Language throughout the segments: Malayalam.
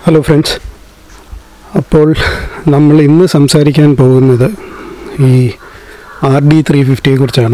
ഹലോ ഫ്രണ്ട്സ് അപ്പോൾ നമ്മൾ ഇന്ന് സംസാരിക്കാൻ പോകുന്നത് ഈ ആർ ഡി ത്രീ ഫിഫ്റ്റിയെ കുറിച്ചാണ്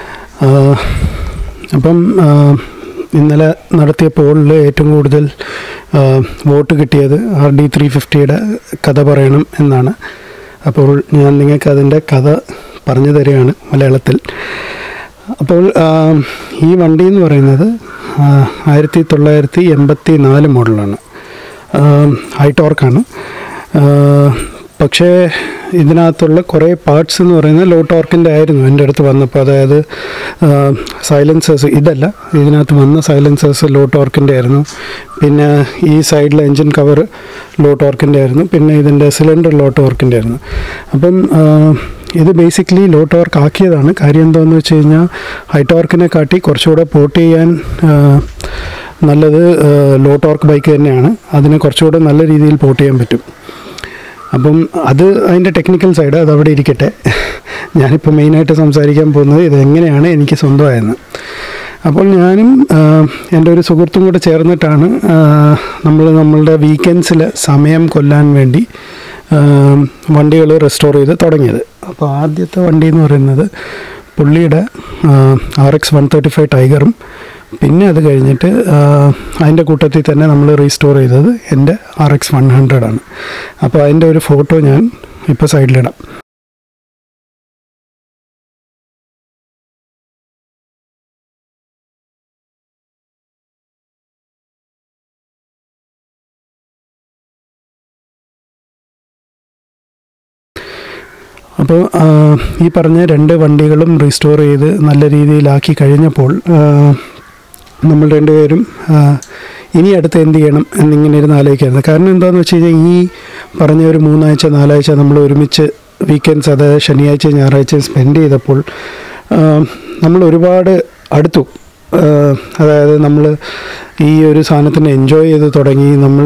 അപ്പം ആ, ഇന്നലെ നടത്തിയ പോളിൽ ഏറ്റവും കൂടുതൽ ആ, വോട്ട് കിട്ടിയത് ആർ ഡി ത്രീ ഫിഫ്റ്റിയുടെ കഥ പറയണം എന്നാണ് അപ്പോൾ ഞാൻ നിങ്ങൾക്ക് അതിൻ്റെ കഥ പറഞ്ഞു തരികയാണ് മലയാളത്തിൽ അപ്പോൾ ആ, ഈ വണ്ടി എന്ന് പറയുന്നത് ആ, ആയിരത്തി തൊള്ളായിരത്തി എൺപത്തി നാല് മോഡലാണ് ഹൈ ടോർക്കാണ് പക്ഷേ ഇതിനകത്തുള്ള കുറേ പാർട്സ് എന്ന് പറയുന്നത് ലോ ടോർക്കിൻ്റെ ആയിരുന്നു എൻ്റെ അടുത്ത് വന്നപ്പോൾ അതായത് സൈലൻസേഴ്സ് ഇതല്ല ഇതിനകത്ത് വന്ന സൈലൻസേഴ്സ് ലോ ടോർക്കിൻ്റെ ആയിരുന്നു പിന്നെ ഈ സൈഡിലെ എൻജിൻ കവർ ലോ ടോർക്കിൻ്റെ ആയിരുന്നു പിന്നെ ഇതിൻ്റെ സിലിണ്ടർ ലോ ടോർക്കിൻ്റെ ആയിരുന്നു അപ്പം ആ, ഇത് ബേസിക്കലി ലോ ടോർക്ക് ആക്കിയതാണ് കാര്യം എന്താണെന്ന് വെച്ച് കഴിഞ്ഞാൽ ഹൈ ടോർക്കിനെ കാട്ടി കുറച്ചുകൂടെ പോർട്ട് ചെയ്യാൻ ആ, നല്ലത് ലോ ടോർക്ക് ബൈക്ക് തന്നെയാണ് അതിനെ കുറച്ചുകൂടെ നല്ല രീതിയിൽ പോർട്ട് ചെയ്യാൻ പറ്റും അപ്പം അത് അതിൻ്റെ ടെക്നിക്കൽ സൈഡ് അത് അവിടെ ഇരിക്കട്ടെ ഞാനിപ്പോൾ മെയിനായിട്ട് സംസാരിക്കാൻ പോകുന്നത് ഇതെങ്ങനെയാണ് എനിക്ക് സ്വന്തമായെന്ന് അപ്പോൾ ഞാനും ആ, എൻ്റെ ഒരു സുഹൃത്തും കൂടെ ചേർന്നിട്ടാണ് നമ്മൾ നമ്മളുടെ വീക്കെൻഡ്സിൽ സമയം കൊല്ലാൻ വേണ്ടി വണ്ടികൾ റെസ്റ്റോർ ചെയ്ത് തുടങ്ങിയത് അപ്പോൾ ആദ്യത്തെ വണ്ടി എന്ന് പറയുന്നത് പുള്ളിയുടെ R X one thirty five ടൈഗറും പിന്നെ അത് കഴിഞ്ഞിട്ട് ആ, അതിൻ്റെ കൂട്ടത്തിൽ തന്നെ നമ്മൾ റീസ്റ്റോർ ചെയ്തത് എൻ്റെ ആർ എക്സ് വൺ ഹൺഡ്രഡ് ആണ് അപ്പോൾ അതിൻ്റെ ഒരു ഫോട്ടോ ഞാൻ ഇപ്പോൾ സൈഡിലിടാം അപ്പോൾ ആ, ഈ പറഞ്ഞ രണ്ട് വണ്ടികളും റീസ്റ്റോർ ചെയ്ത് നല്ല രീതിയിലാക്കി കഴിഞ്ഞപ്പോൾ ആ, നമ്മൾ രണ്ടുപേരും ആ, ഇനി അടുത്ത് എന്ത് ചെയ്യണം എന്നിങ്ങനെ ഇരുന്ന് ആലോചിക്കായിരുന്നു കാരണം എന്താണെന്ന് വെച്ച് കഴിഞ്ഞാൽ ഈ പറഞ്ഞ ഒരു മൂന്നാഴ്ച നാലാഴ്ച നമ്മൾ ഒരുമിച്ച് വീക്കെൻഡ്സ് അത് ശനിയാഴ്ച ഞായറാഴ്ച സ്പെൻഡ് ചെയ്തപ്പോൾ ആ, നമ്മൾ ഒരുപാട് അടുത്തു ആ, അതായത് നമ്മൾ ഈ ഒരു സാധനത്തിന് എൻജോയ് ചെയ്ത് തുടങ്ങി നമ്മൾ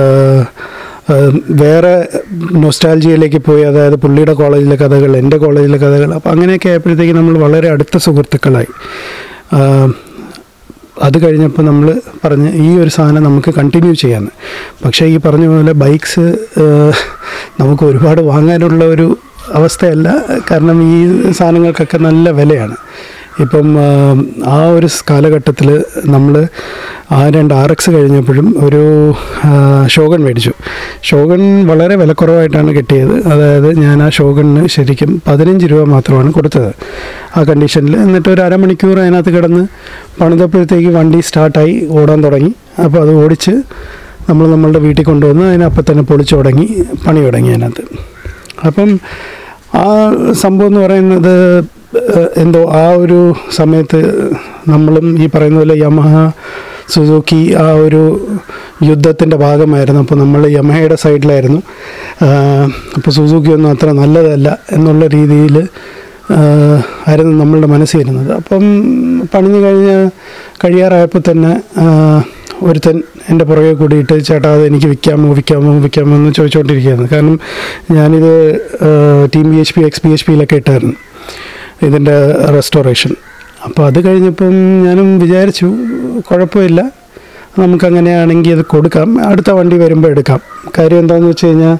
വേറെ നൊസ്റ്റാൾജിയയിലേക്ക് പോയി അതായത് പുള്ളിയുടെ കോളേജിലെ കഥകൾ എൻ്റെ കോളേജിലെ കഥകൾ അപ്പോൾ അങ്ങനെയൊക്കെ ആയപ്പോഴത്തേക്ക് നമ്മൾ വളരെ അടുത്ത സുഹൃത്തുക്കളായി ആ, അത് കഴിഞ്ഞപ്പോൾ നമ്മൾ പറഞ്ഞ് ഈ ഒരു സാധനം നമുക്ക് കണ്ടിന്യൂ ചെയ്യാമെന്ന് പക്ഷേ ഈ പറഞ്ഞ പോലെ ബൈക്സ് നമുക്ക് ഒരുപാട് വാങ്ങാനുള്ള ഒരു അവസ്ഥയല്ല കാരണം ഈ സാധനങ്ങൾക്കൊക്കെ നല്ല വിലയാണ് ഇപ്പം ആ, ആ ഒരു കാലഘട്ടത്തിൽ നമ്മൾ ആ രണ്ട് ആർ എക്സ് കഴിഞ്ഞപ്പോഴും ഒരു ആ, ഷോഗൺ മേടിച്ചു ഷോഗൺ വളരെ വിലക്കുറവായിട്ടാണ് കിട്ടിയത് അതായത് ഞാൻ ആ ഷോഗണിന് ശരിക്കും പതിനഞ്ച് രൂപ മാത്രമാണ് കൊടുത്തത് ആ കണ്ടീഷനിൽ എന്നിട്ട് ഒരു അരമണിക്കൂർ അതിനകത്ത് കിടന്ന് പണിതപ്പോഴത്തേക്ക് വണ്ടി സ്റ്റാർട്ടായി ഓടാൻ തുടങ്ങി അപ്പോൾ അത് ഓടിച്ച് നമ്മൾ നമ്മളുടെ വീട്ടിൽ കൊണ്ടുവന്ന് അതിനപ്പം തന്നെ പൊളിച്ചു തുടങ്ങി പണി തുടങ്ങി അതിനകത്ത് അപ്പം ആ സംഭവം എന്ന് പറയുന്നത് ഏഹ്, എന്തോ ആ ഒരു സമയത്ത് നമ്മളും ഈ പറയുന്ന പോലെ യമഹ സുസുക്കി ആ ഒരു യുദ്ധത്തിൻ്റെ ഭാഗമായിരുന്നു അപ്പോൾ നമ്മൾ യമഹയുടെ സൈഡിലായിരുന്നു അപ്പോൾ സുസുക്കി ഒന്നും അത്ര നല്ലതല്ല എന്നുള്ള രീതിയിൽ ആയിരുന്നു നമ്മളുടെ മനസ്സിരുന്നത് അപ്പം പണിഞ്ഞു കഴിഞ്ഞ് കഴിയാറായപ്പോൾ തന്നെ ആ, ഒരുത്തൻ എൻ്റെ പുറകെ കൂടിയിട്ട് ചേട്ടാ അത് എനിക്ക് വിൽക്കാമോ വിൽക്കാമോ വിൽക്കാമോ എന്ന് ചോദിച്ചുകൊണ്ടിരിക്കുകയായിരുന്നു കാരണം ഞാനിത് team B H P X B H പിയിലൊക്കെ ഇട്ടായിരുന്നു ഇതിൻ്റെ റെസ്റ്റോറേഷൻ അപ്പോൾ അത് കഴിഞ്ഞപ്പം ഞാനും വിചാരിച്ചു കുഴപ്പമില്ല നമുക്കങ്ങനെയാണെങ്കിൽ അത് കൊടുക്കാം അടുത്ത വണ്ടി വരുമ്പോൾ എടുക്കാം കാര്യം എന്താണെന്ന് വെച്ച് കഴിഞ്ഞാൽ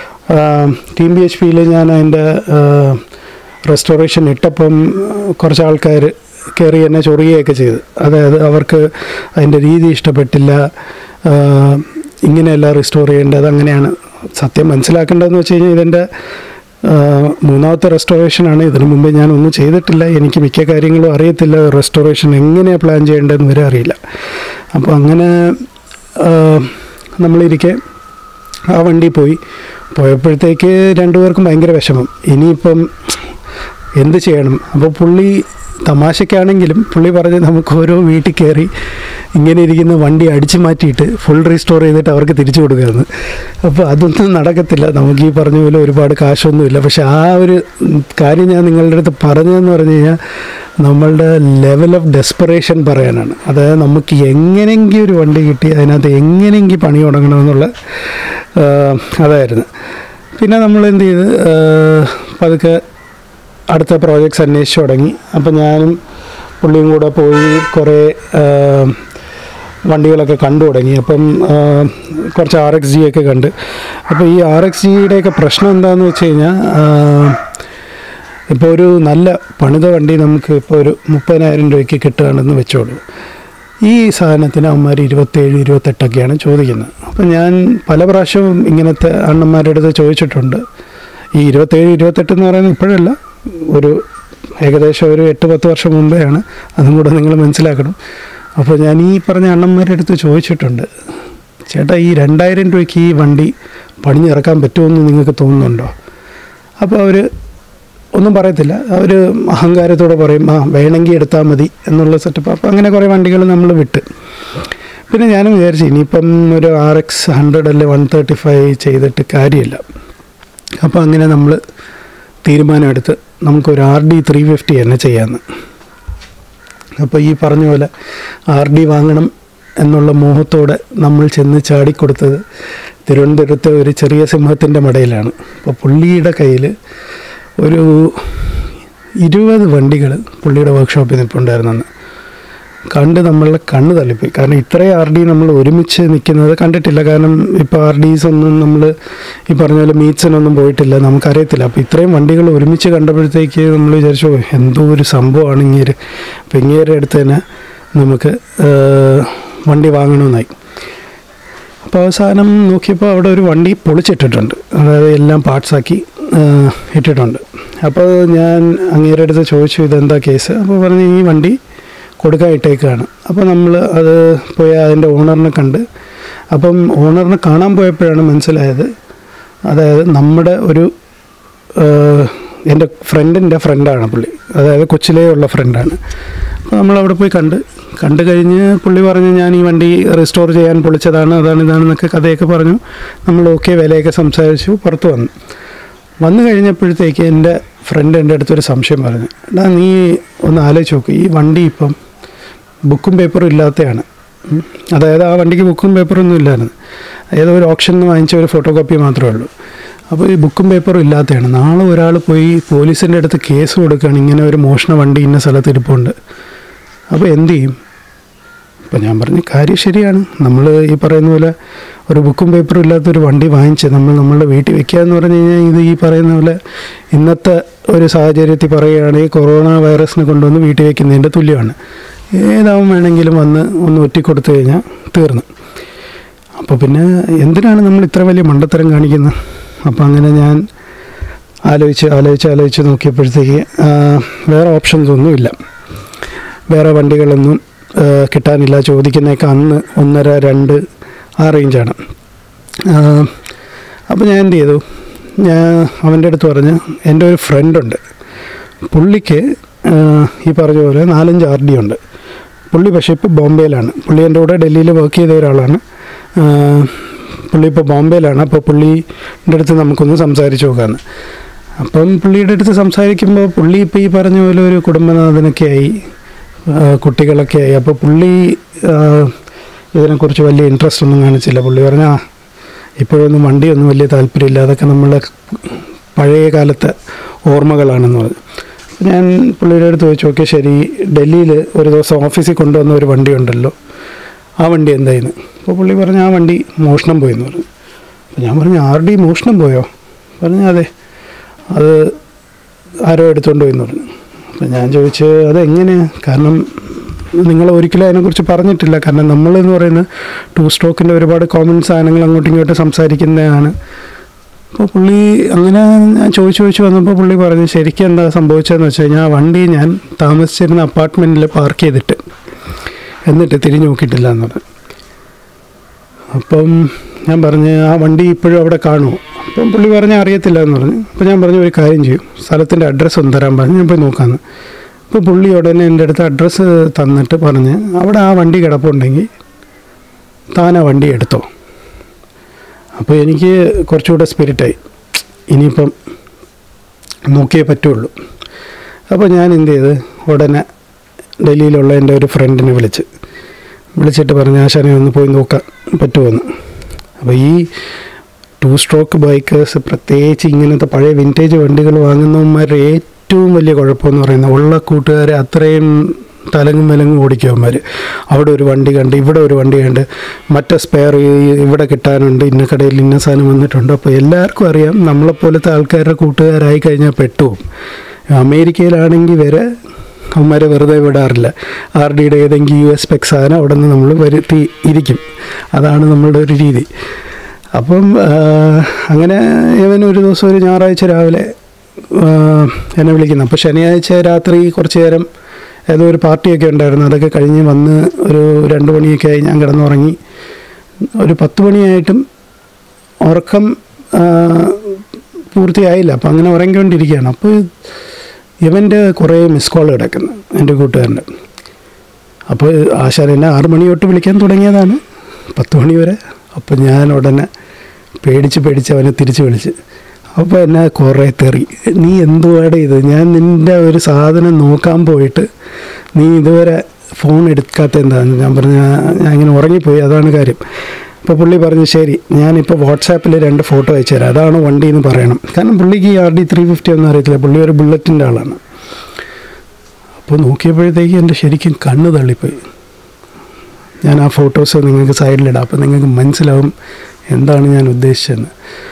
ടീം ബി എച്ച് പിയിൽ ഞാൻ അതിൻ്റെ റെസ്റ്റോറേഷൻ ഇട്ടപ്പം കുറച്ച് ആൾക്കാർ കയറി എന്നെ ചൊറിയുകയൊക്കെ ചെയ്ത് അതായത് അവർക്ക് അതിൻ്റെ രീതി ഇഷ്ടപ്പെട്ടില്ല ആ, ഇങ്ങനെയല്ല റിസ്റ്റോർ ചെയ്യേണ്ടത് അങ്ങനെയാണ് സത്യം മനസ്സിലാക്കേണ്ടതെന്ന് വെച്ച് കഴിഞ്ഞാൽ ഇതിൻ്റെ ആ, മൂന്നാമത്തെ റെസ്റ്റോറേഷനാണ് ഇതിനു മുമ്പേ ഞാൻ ഒന്നും ചെയ്തിട്ടില്ല എനിക്ക് മിക്ക കാര്യങ്ങളും അറിയത്തില്ല റെസ്റ്റോറേഷൻ എങ്ങനെയാണ് പ്ലാൻ ചെയ്യേണ്ടതെന്ന് വരെ അറിയില്ല അപ്പോൾ അങ്ങനെ ആ, നമ്മളിരിക്കെ ആ വണ്ടി പോയി പോയപ്പോഴത്തേക്ക് രണ്ടുപേർക്കും ഭയങ്കര വിഷമം ഇനിയിപ്പം എന്ത് ചെയ്യണം അപ്പോൾ പുള്ളി തമാശയ്ക്കാണെങ്കിലും പുള്ളി പറഞ്ഞ് നമുക്ക് ഓരോ വീട്ടിൽ കയറി ഇങ്ങനെ ഇരിക്കുന്ന വണ്ടി അടിച്ചു മാറ്റിയിട്ട് ഫുൾ റീസ്റ്റോർ ചെയ്തിട്ട് അവർക്ക് തിരിച്ചു കൊടുക്കാമെന്ന് അപ്പോൾ അതൊന്നും നടക്കത്തില്ല നമുക്ക് ഈ പറഞ്ഞ പോലെ ഒരുപാട് കാശൊന്നുമില്ല പക്ഷെ ആ ഒരു കാര്യം ഞാൻ നിങ്ങളുടെ അടുത്ത് പറഞ്ഞതെന്ന് പറഞ്ഞു കഴിഞ്ഞാൽ നമ്മളുടെ ലെവൽ ഓഫ് ഡെസ്പറേഷൻ പറയാനാണ് അതായത് നമുക്ക് എങ്ങനെയെങ്കിലും ഒരു വണ്ടി കിട്ടി അതിനകത്ത് എങ്ങനെയെങ്കിലും പണി തുടങ്ങണമെന്നുള്ള ആ, അതായിരുന്നു പിന്നെ നമ്മൾ എന്ത് ചെയ്ത് ആ, പതുക്കെ അടുത്ത പ്രോജക്ട്സ് അന്വേഷിച്ച് തുടങ്ങി അപ്പം ഞാനും പുള്ളിയും കൂടെ പോയി കുറേ വണ്ടികളൊക്കെ കണ്ടു തുടങ്ങി അപ്പം ആ, കുറച്ച് ആർ എക്സ് ജി ഒക്കെ കണ്ട് അപ്പോൾ ഈ ആർ എക്സ് ജിയുടെയൊക്കെ പ്രശ്നം എന്താണെന്ന് വെച്ച് കഴിഞ്ഞാൽ ഇപ്പോൾ ഒരു നല്ല പണിത വണ്ടി നമുക്ക് ഇപ്പോൾ ഒരു മുപ്പതിനായിരം രൂപയ്ക്ക് കിട്ടുകയാണെന്ന് വെച്ചോളൂ ഈ സാധനത്തിന് അവന്മാർ ഇരുപത്തേഴ് ഇരുപത്തെട്ടൊക്കെയാണ് ചോദിക്കുന്നത് അപ്പം ഞാൻ പല പ്രാവശ്യവും ഇങ്ങനത്തെ അണ്ണന്മാരുടെ അടുത്ത് ചോദിച്ചിട്ടുണ്ട് ഈ ഇരുപത്തേഴ് ഇരുപത്തെട്ട് എന്ന് പറയുന്നത് ഇപ്പോഴല്ല ഒരു ഏകദേശം ഒരു എട്ട് പത്ത് വർഷം മുമ്പെയാണ് അതും കൂടെ നിങ്ങൾ മനസ്സിലാക്കണം അപ്പോൾ ഞാൻ ഈ പറഞ്ഞ അണ്ണന്മാരുടെ അടുത്ത് ചോദിച്ചിട്ടുണ്ട് ചേട്ടാ ഈ രണ്ടായിരം രൂപയ്ക്ക് ഈ വണ്ടി പണിഞ്ഞിറക്കാൻ പറ്റുമെന്ന് നിങ്ങൾക്ക് തോന്നുന്നുണ്ടോ അപ്പോൾ അവർ ഒന്നും പറയത്തില്ല അവർ അഹങ്കാരത്തോടെ പറയും ആ വേണമെങ്കിൽ എടുത്താൽ മതി എന്നുള്ള സെറ്റപ്പ് അപ്പോൾ അങ്ങനെ കുറേ വണ്ടികൾ നമ്മൾ വിട്ട് പിന്നെ ഞാനും വിചാരിച്ചു ഇനിയിപ്പം ഒരു ആർ എക്സ് ഹൺഡ്രഡ് അല്ലെ വൺ തേർട്ടി ഫൈവ് ചെയ്തിട്ട് കാര്യമില്ല അപ്പോൾ അങ്ങനെ നമ്മൾ തീരുമാനമെടുത്ത് നമുക്കൊരു ആർ ഡി ത്രീ ഫിഫ്റ്റി തന്നെ ചെയ്യാമെന്ന് അപ്പോൾ ഈ പറഞ്ഞ പോലെ ആർ ഡി വാങ്ങണം എന്നുള്ള മോഹത്തോടെ നമ്മൾ ചെന്ന് ചാടിക്കൊടുത്തത് തിരുവനന്തപുരത്തെ ഒരു ചെറിയ സിംഹത്തിൻ്റെ മടയിലാണ് അപ്പോൾ പുള്ളിയുടെ കയ്യിൽ ഒരു ഇരുപത് വണ്ടികൾ പുള്ളിയുടെ വർക്ക്ഷോപ്പിൽ നിൽപ്പുണ്ടായിരുന്നെന്ന് കണ്ട് നമ്മളുടെ കണ്ണ് തള്ളിപ്പോയി കാരണം ഇത്രയും ആർ ഡി നമ്മൾ ഒരുമിച്ച് നിൽക്കുന്നത് കണ്ടിട്ടില്ല കാരണം ഇപ്പോൾ ആർ ഡീസ് ഒന്നും നമ്മൾ ഈ പറഞ്ഞ പോലെ മീറ്റ്സിനൊന്നും പോയിട്ടില്ല നമുക്കറിയത്തില്ല അപ്പോൾ ഇത്രയും വണ്ടികൾ ഒരുമിച്ച് കണ്ടപ്പോഴത്തേക്ക് നമ്മൾ വിചാരിച്ചു "ഓ, എന്തോ ഒരു സംഭവമാണ് ഇങ്ങേര് അപ്പോൾ ഇങ്ങേരെ അടുത്ത് തന്നെ നമുക്ക് ആ, വണ്ടി വാങ്ങണമെന്നായി അപ്പോൾ അവസാനം നോക്കിയപ്പോൾ അവിടെ ഒരു വണ്ടി പൊളിച്ചിട്ടിട്ടുണ്ട് അതായത് എല്ലാം പാർട്സാക്കി ഇട്ടിട്ടുണ്ട് അപ്പോൾ ഞാൻ അങ്ങേരുടെ അടുത്ത് ചോദിച്ചു ഇതെന്താ കേസ് അപ്പോൾ പറഞ്ഞു ഈ വണ്ടി കൊടുക്കാൻ ഇട്ടേക്കാണ് അപ്പോൾ നമ്മൾ അത് പോയി അതിൻ്റെ ഓണറിനെ കണ്ട് അപ്പം ഓണറിനെ കാണാൻ പോയപ്പോഴാണ് മനസ്സിലായത് അതായത് നമ്മുടെ ഒരു ഏഹ്, എൻ്റെ ഫ്രണ്ടിൻ്റെ ഫ്രണ്ടാണ് പുള്ളി അതായത് കൊച്ചിലേ ഉള്ള ഫ്രണ്ടാണ് അപ്പോൾ നമ്മളവിടെ പോയി കണ്ട് കണ്ടു കഴിഞ്ഞ് പുള്ളി പറഞ്ഞു ഞാൻ ഈ വണ്ടി റെസ്റ്റോർ ചെയ്യാൻ പൊളിച്ചതാണ് അതാണ് ഇതാണെന്നൊക്കെ കഥയൊക്കെ പറഞ്ഞു നമ്മൾ ഓക്കെ വിലയൊക്കെ സംസാരിച്ചു പുറത്ത് വന്നു വന്നു കഴിഞ്ഞപ്പോഴത്തേക്ക് എൻ്റെ ഫ്രണ്ട് എൻ്റെ അടുത്തൊരു സംശയം പറഞ്ഞു എടാ നീ ഒന്ന് ആലോചിച്ച് നോക്ക് ഈ വണ്ടി ഇപ്പം ബുക്കും പേപ്പറും ഇല്ലാത്തതാണ് ഉം. അതായത് ആ വണ്ടിക്ക് ബുക്കും പേപ്പറും ഒന്നും ഇല്ലായിരുന്നു ഏതോ ഒരു ഓപ്ഷനിൽ നിന്ന് വാങ്ങിച്ച ഒരു ഫോട്ടോ കോപ്പി മാത്രമേ ഉള്ളൂ അപ്പോൾ ഈ ബുക്കും പേപ്പറും ഇല്ലാത്തതാണ് നാളെ ഒരാൾ പോയി പോലീസിൻ്റെ അടുത്ത് കേസ് കൊടുക്കുകയാണ് ഇങ്ങനെ ഒരു മോഷണ വണ്ടി ഇന്ന സ്ഥലത്ത് ഇരിപ്പുണ്ട് അപ്പോൾ എന്ത് ചെയ്യും അപ്പോൾ ഞാൻ പറഞ്ഞു കാര്യം ശരിയാണ് നമ്മൾ ഈ പറയുന്ന പോലെ ഒരു ബുക്കും പേപ്പറും ഇല്ലാത്തൊരു വണ്ടി വാങ്ങിച്ച് നമ്മൾ നമ്മളുടെ വീട്ടിൽ വെക്കുക എന്ന് പറഞ്ഞു കഴിഞ്ഞാൽ ഇത് ഈ പറയുന്ന പോലെ ഇന്നത്തെ ഒരു സാഹചര്യത്തിൽ പറയുകയാണെങ്കിൽ കൊറോണ വൈറസിനെ കൊണ്ടുവന്ന് വീട്ടിൽ വെക്കുന്നതിൻ്റെ തുല്യമാണ് ഏതാവും വേണമെങ്കിലും വന്ന് ഒന്ന് ഒറ്റിക്കൊടുത്തു കഴിഞ്ഞാൽ തീർന്നു അപ്പോൾ പിന്നെ എന്തിനാണ് നമ്മൾ ഇത്ര വലിയ മണ്ടത്തരം കാണിക്കുന്നത് അപ്പോൾ അങ്ങനെ ഞാൻ ആലോചിച്ച് ആലോചിച്ച് ആലോചിച്ച് നോക്കിയപ്പോഴത്തേക്ക് ആ, വേറെ ഓപ്ഷൻസ് ഒന്നുമില്ല വേറെ വണ്ടികളൊന്നും ആ, കിട്ടാനില്ല ചോദിക്കുന്നതൊക്കെ അന്ന് ഒന്നര രണ്ട് ആ റേഞ്ചാണ് അപ്പോൾ ഞാൻ എന്ത് ചെയ്തു ഞാൻ അവൻ്റെ അടുത്ത് പറഞ്ഞ് എൻ്റെ ഒരു ഫ്രണ്ടുണ്ട് പുള്ളിക്ക് ആ, ഈ പറഞ്ഞ പോലെ നാലഞ്ച് ആർ ഡി ഉണ്ട് പുള്ളി പക്ഷേ ഇപ്പോൾ ബോംബെയിലാണ് പുള്ളി എൻ്റെ കൂടെ ഡൽഹിയിൽ വർക്ക് ചെയ്ത ഒരാളാണ് ആ, പുള്ളി ഇപ്പോൾ ബോംബെയിലാണ് അപ്പോൾ പുള്ളിൻ്റെ അടുത്ത് നമുക്കൊന്ന് സംസാരിച്ച് നോക്കാമെന്ന് അപ്പം പുള്ളിയുടെ അടുത്ത് സംസാരിക്കുമ്പോൾ പുള്ളി ഇപ്പോൾ ഈ പറഞ്ഞ പോലെ ഒരു കുടുംബനാഥനൊക്കെ ആയി ആ, കുട്ടികളൊക്കെ ആയി അപ്പോൾ പുള്ളി ആ, ഇതിനെക്കുറിച്ച് വലിയ ഇൻട്രസ്റ്റ് ഒന്നും കാണിച്ചില്ല പുള്ളി പറഞ്ഞ "ആ, ഇപ്പോഴൊന്നും വണ്ടിയൊന്നും വലിയ താല്പര്യമില്ല അതൊക്കെ നമ്മളെ പഴയ കാലത്തെ ഓർമ്മകളാണെന്ന് പറഞ്ഞു അപ്പോൾ ഞാൻ പുള്ളിയുടെ അടുത്ത് ചോദിച്ചു ഓക്കെ ശരി ഡൽഹിയിൽ ഒരു ദിവസം ഓഫീസിൽ കൊണ്ടുവന്ന ഒരു വണ്ടി ഉണ്ടല്ലോ ആ വണ്ടി എന്തായിരുന്നു അപ്പോൾ പുള്ളി പറഞ്ഞു ആ വണ്ടി മോഷണം പോയെന്ന് പറഞ്ഞു അപ്പോൾ ഞാൻ പറഞ്ഞു ആർ ഡി മോഷണം പോയോ പറഞ്ഞു അതെ അത് ആരോ എടുത്തുകൊണ്ട് പോയെന്ന് പറഞ്ഞു അപ്പോൾ ഞാൻ ചോദിച്ചു അതെങ്ങനെ കാരണം നിങ്ങൾ ഒരിക്കലും അതിനെക്കുറിച്ച് പറഞ്ഞിട്ടില്ല കാരണം നമ്മളെന്ന് പറയുന്നത് ടു സ്ട്രോക്കിൻ്റെ ഒരുപാട് കോമൺ സാധനങ്ങൾ അങ്ങോട്ടും ഇങ്ങോട്ടും സംസാരിക്കുന്നതാണ് അപ്പോൾ പുള്ളി അങ്ങനെ ഞാൻ ചോദിച്ചു ചോദിച്ചു വന്നപ്പോൾ പുള്ളി പറഞ്ഞു ശരിക്കും എന്താ സംഭവിച്ചതെന്ന് വെച്ച് കഴിഞ്ഞാൽ ആ വണ്ടി ഞാൻ താമസിച്ചിരുന്ന അപ്പാർട്ട്മെൻറ്റിൽ പാർക്ക് ചെയ്തിട്ട് എന്നിട്ട് തിരിഞ്ഞു നോക്കിയിട്ടില്ല എന്ന് പറഞ്ഞു അപ്പം ഞാൻ പറഞ്ഞു ആ വണ്ടി ഇപ്പോഴും അവിടെ കാണുമോ അപ്പം പുള്ളി പറഞ്ഞ അറിയത്തില്ല എന്ന് പറഞ്ഞു അപ്പോൾ ഞാൻ പറഞ്ഞു ഒരു കാര്യം ചെയ്യും സ്ഥലത്തിൻ്റെ അഡ്രസ്സ് ഒന്ന് തരാൻ പറഞ്ഞു ഞാൻ പോയി നോക്കാമെന്ന് അപ്പോൾ പുള്ളി ഉടനെ എൻ്റെ അടുത്ത് അഡ്രസ്സ് തന്നിട്ട് പറഞ്ഞ് അവിടെ ആ വണ്ടി കിടപ്പുണ്ടെങ്കിൽ താൻ ആ വണ്ടി എടുത്തോ അപ്പോൾ എനിക്ക് കുറച്ചുകൂടെ സ്പിരിറ്റായി ഇനിയിപ്പം നോക്കിയേ പറ്റുള്ളൂ അപ്പോൾ ഞാൻ എന്ത് ചെയ്ത് ഉടനെ ഡൽഹിയിലുള്ള എൻ്റെ ഒരു ഫ്രണ്ടിനെ വിളിച്ച് വിളിച്ചിട്ട് പറഞ്ഞു ആശാനെ ഒന്ന് പോയി നോക്കാൻ പറ്റുമെന്ന് അപ്പോൾ ഈ ടു സ്ട്രോക്ക് ബൈക്കേഴ്സ് പ്രത്യേകിച്ച് ഇങ്ങനത്തെ പഴയ വിൻറ്റേജ് വണ്ടികൾ വാങ്ങുന്നവന്മാരുടെ ഏറ്റവും വലിയ കുഴപ്പമെന്ന് പറയുന്നത് ഉള്ള കൂട്ടുകാരെ അത്രയും തലങ്ങും വിലങ്ങും ഓടിക്കും അവന്മാർ അവിടെ ഒരു വണ്ടി കണ്ട് ഇവിടെ ഒരു വണ്ടി കണ്ട് മറ്റേ സ്പെയർ ഇവിടെ കിട്ടാനുണ്ട് ഇന്ന കടയിൽ ഇന്ന സാധനം വന്നിട്ടുണ്ട് അപ്പോൾ എല്ലാവർക്കും അറിയാം നമ്മളെപ്പോലത്തെ ആൾക്കാരുടെ കൂട്ടുകാരായി കഴിഞ്ഞാൽ പെട്ടുപോകും അമേരിക്കയിലാണെങ്കിൽ വരെ അവന്മാരെ വെറുതെ വിടാറില്ല ആർ ഡിയുടെ ഏതെങ്കിലും യു എസ് പെക് സാധനം അവിടെ നിന്ന് നമ്മൾ വരുത്തി ഇരിക്കും അതാണ് നമ്മളുടെ ഒരു രീതി അപ്പം ആ, അങ്ങനെ ഇവൻ ഒരു ദിവസം ഒരു ഞായറാഴ്ച രാവിലെ ആ, എന്നെ വിളിക്കുന്നു അപ്പോൾ ശനിയാഴ്ച രാത്രി കുറച്ച് നേരം ഏതോ ഒരു പാർട്ടിയൊക്കെ ഉണ്ടായിരുന്നു അതൊക്കെ കഴിഞ്ഞ് വന്ന് ഒരു രണ്ട് മണിയൊക്കെ ആയി ഞാൻ കിടന്നുറങ്ങി ഒരു പത്ത് മണിയായിട്ടും ഉറക്കം ആ, പൂർത്തിയായില്ല അപ്പം അങ്ങനെ ഉറങ്ങിക്കൊണ്ടിരിക്കുകയാണ് അപ്പോൾ ഇവൻ്റെ കുറേ മിസ് കോൾ കിടക്കുന്നു എൻ്റെ കൂട്ടുകാരൻ്റെ അപ്പോൾ ആശാൻ എന്നെ ആറ് മണി തൊട്ട് വിളിക്കാൻ തുടങ്ങിയതാണ് പത്ത് മണി വരെ അപ്പോൾ ഞാൻ ഉടനെ പേടിച്ച് പേടിച്ച് അവനെ തിരിച്ച് വിളിച്ച് അപ്പോൾ എന്നെ കുറേ തെറി നീ എന്തുവാടെ ഇത് ഞാൻ നിൻ്റെ ഒരു സാധനം നോക്കാൻ പോയിട്ട് നീ ഇതുവരെ ഫോൺ എടുക്കാത്ത എന്താന്ന് ഞാൻ പറഞ്ഞു ഞാൻ ഇങ്ങനെ ഉറങ്ങിപ്പോയി അതാണ് കാര്യം അപ്പോൾ പുള്ളി പറഞ്ഞു ശരി ഞാനിപ്പോൾ വാട്സാപ്പിൽ രണ്ട് ഫോട്ടോ അയച്ചു തരാം അതാണ് വണ്ടി എന്ന് പറയണം കാരണം പുള്ളിക്ക് ഈ ആർ ഡി ത്രീ ഫിഫ്റ്റി ഒന്നും അറിയത്തില്ല പുള്ളി ഒരു ബുള്ളറ്റിൻ്റെ ആളാണ് അപ്പോൾ നോക്കിയപ്പോഴത്തേക്ക് എൻ്റെ ശരിക്കും കണ്ണ് തള്ളിപ്പോയി ഞാൻ ആ ഫോട്ടോസ് നിങ്ങൾക്ക് സൈഡിലിടാം അപ്പോൾ നിങ്ങൾക്ക് മനസ്സിലാവും എന്താണ് ഞാൻ ഉദ്ദേശിച്ചതെന്ന്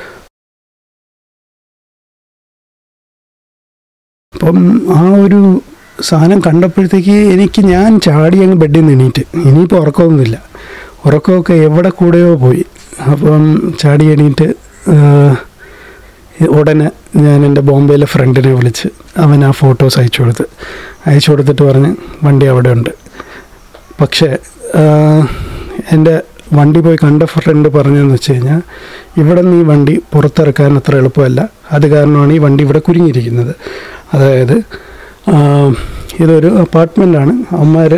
അപ്പം ആ ഒരു സാധനം കണ്ടപ്പോഴത്തേക്ക് എനിക്ക് ഞാൻ ചാടി അങ്ങ് ബെഡിൽ നിന്ന് എണീറ്റ് ഇനിയിപ്പോൾ ഉറക്കമൊന്നുമില്ല ഉറക്കമൊക്കെ എവിടെ കൂടെയോ പോയി അപ്പം ചാടി എണീറ്റ് ആ, ഉടനെ ഞാൻ എൻ്റെ ബോംബെയിലെ ഫ്രണ്ടിനെ വിളിച്ച് അവൻ ആ ഫോട്ടോസ് അയച്ചു കൊടുത്ത് അയച്ചു കൊടുത്തിട്ട് പറഞ്ഞ് വണ്ടി അവിടെ ഉണ്ട് പക്ഷേ ആ, എൻ്റെ വണ്ടി പോയി കണ്ട ഫ്രണ്ട് പറഞ്ഞതെന്ന് വെച്ച് കഴിഞ്ഞാൽ ഇവിടെ നിന്ന് ഈ വണ്ടി പുറത്തിറക്കാൻ അത്ര എളുപ്പമല്ല അത് കാരണമാണ് ഈ വണ്ടി ഇവിടെ കുരുങ്ങിയിരിക്കുന്നത് അതായത് ആ, ഇതൊരു അപ്പാർട്ട്മെൻറ്റാണ് അവന്മാർ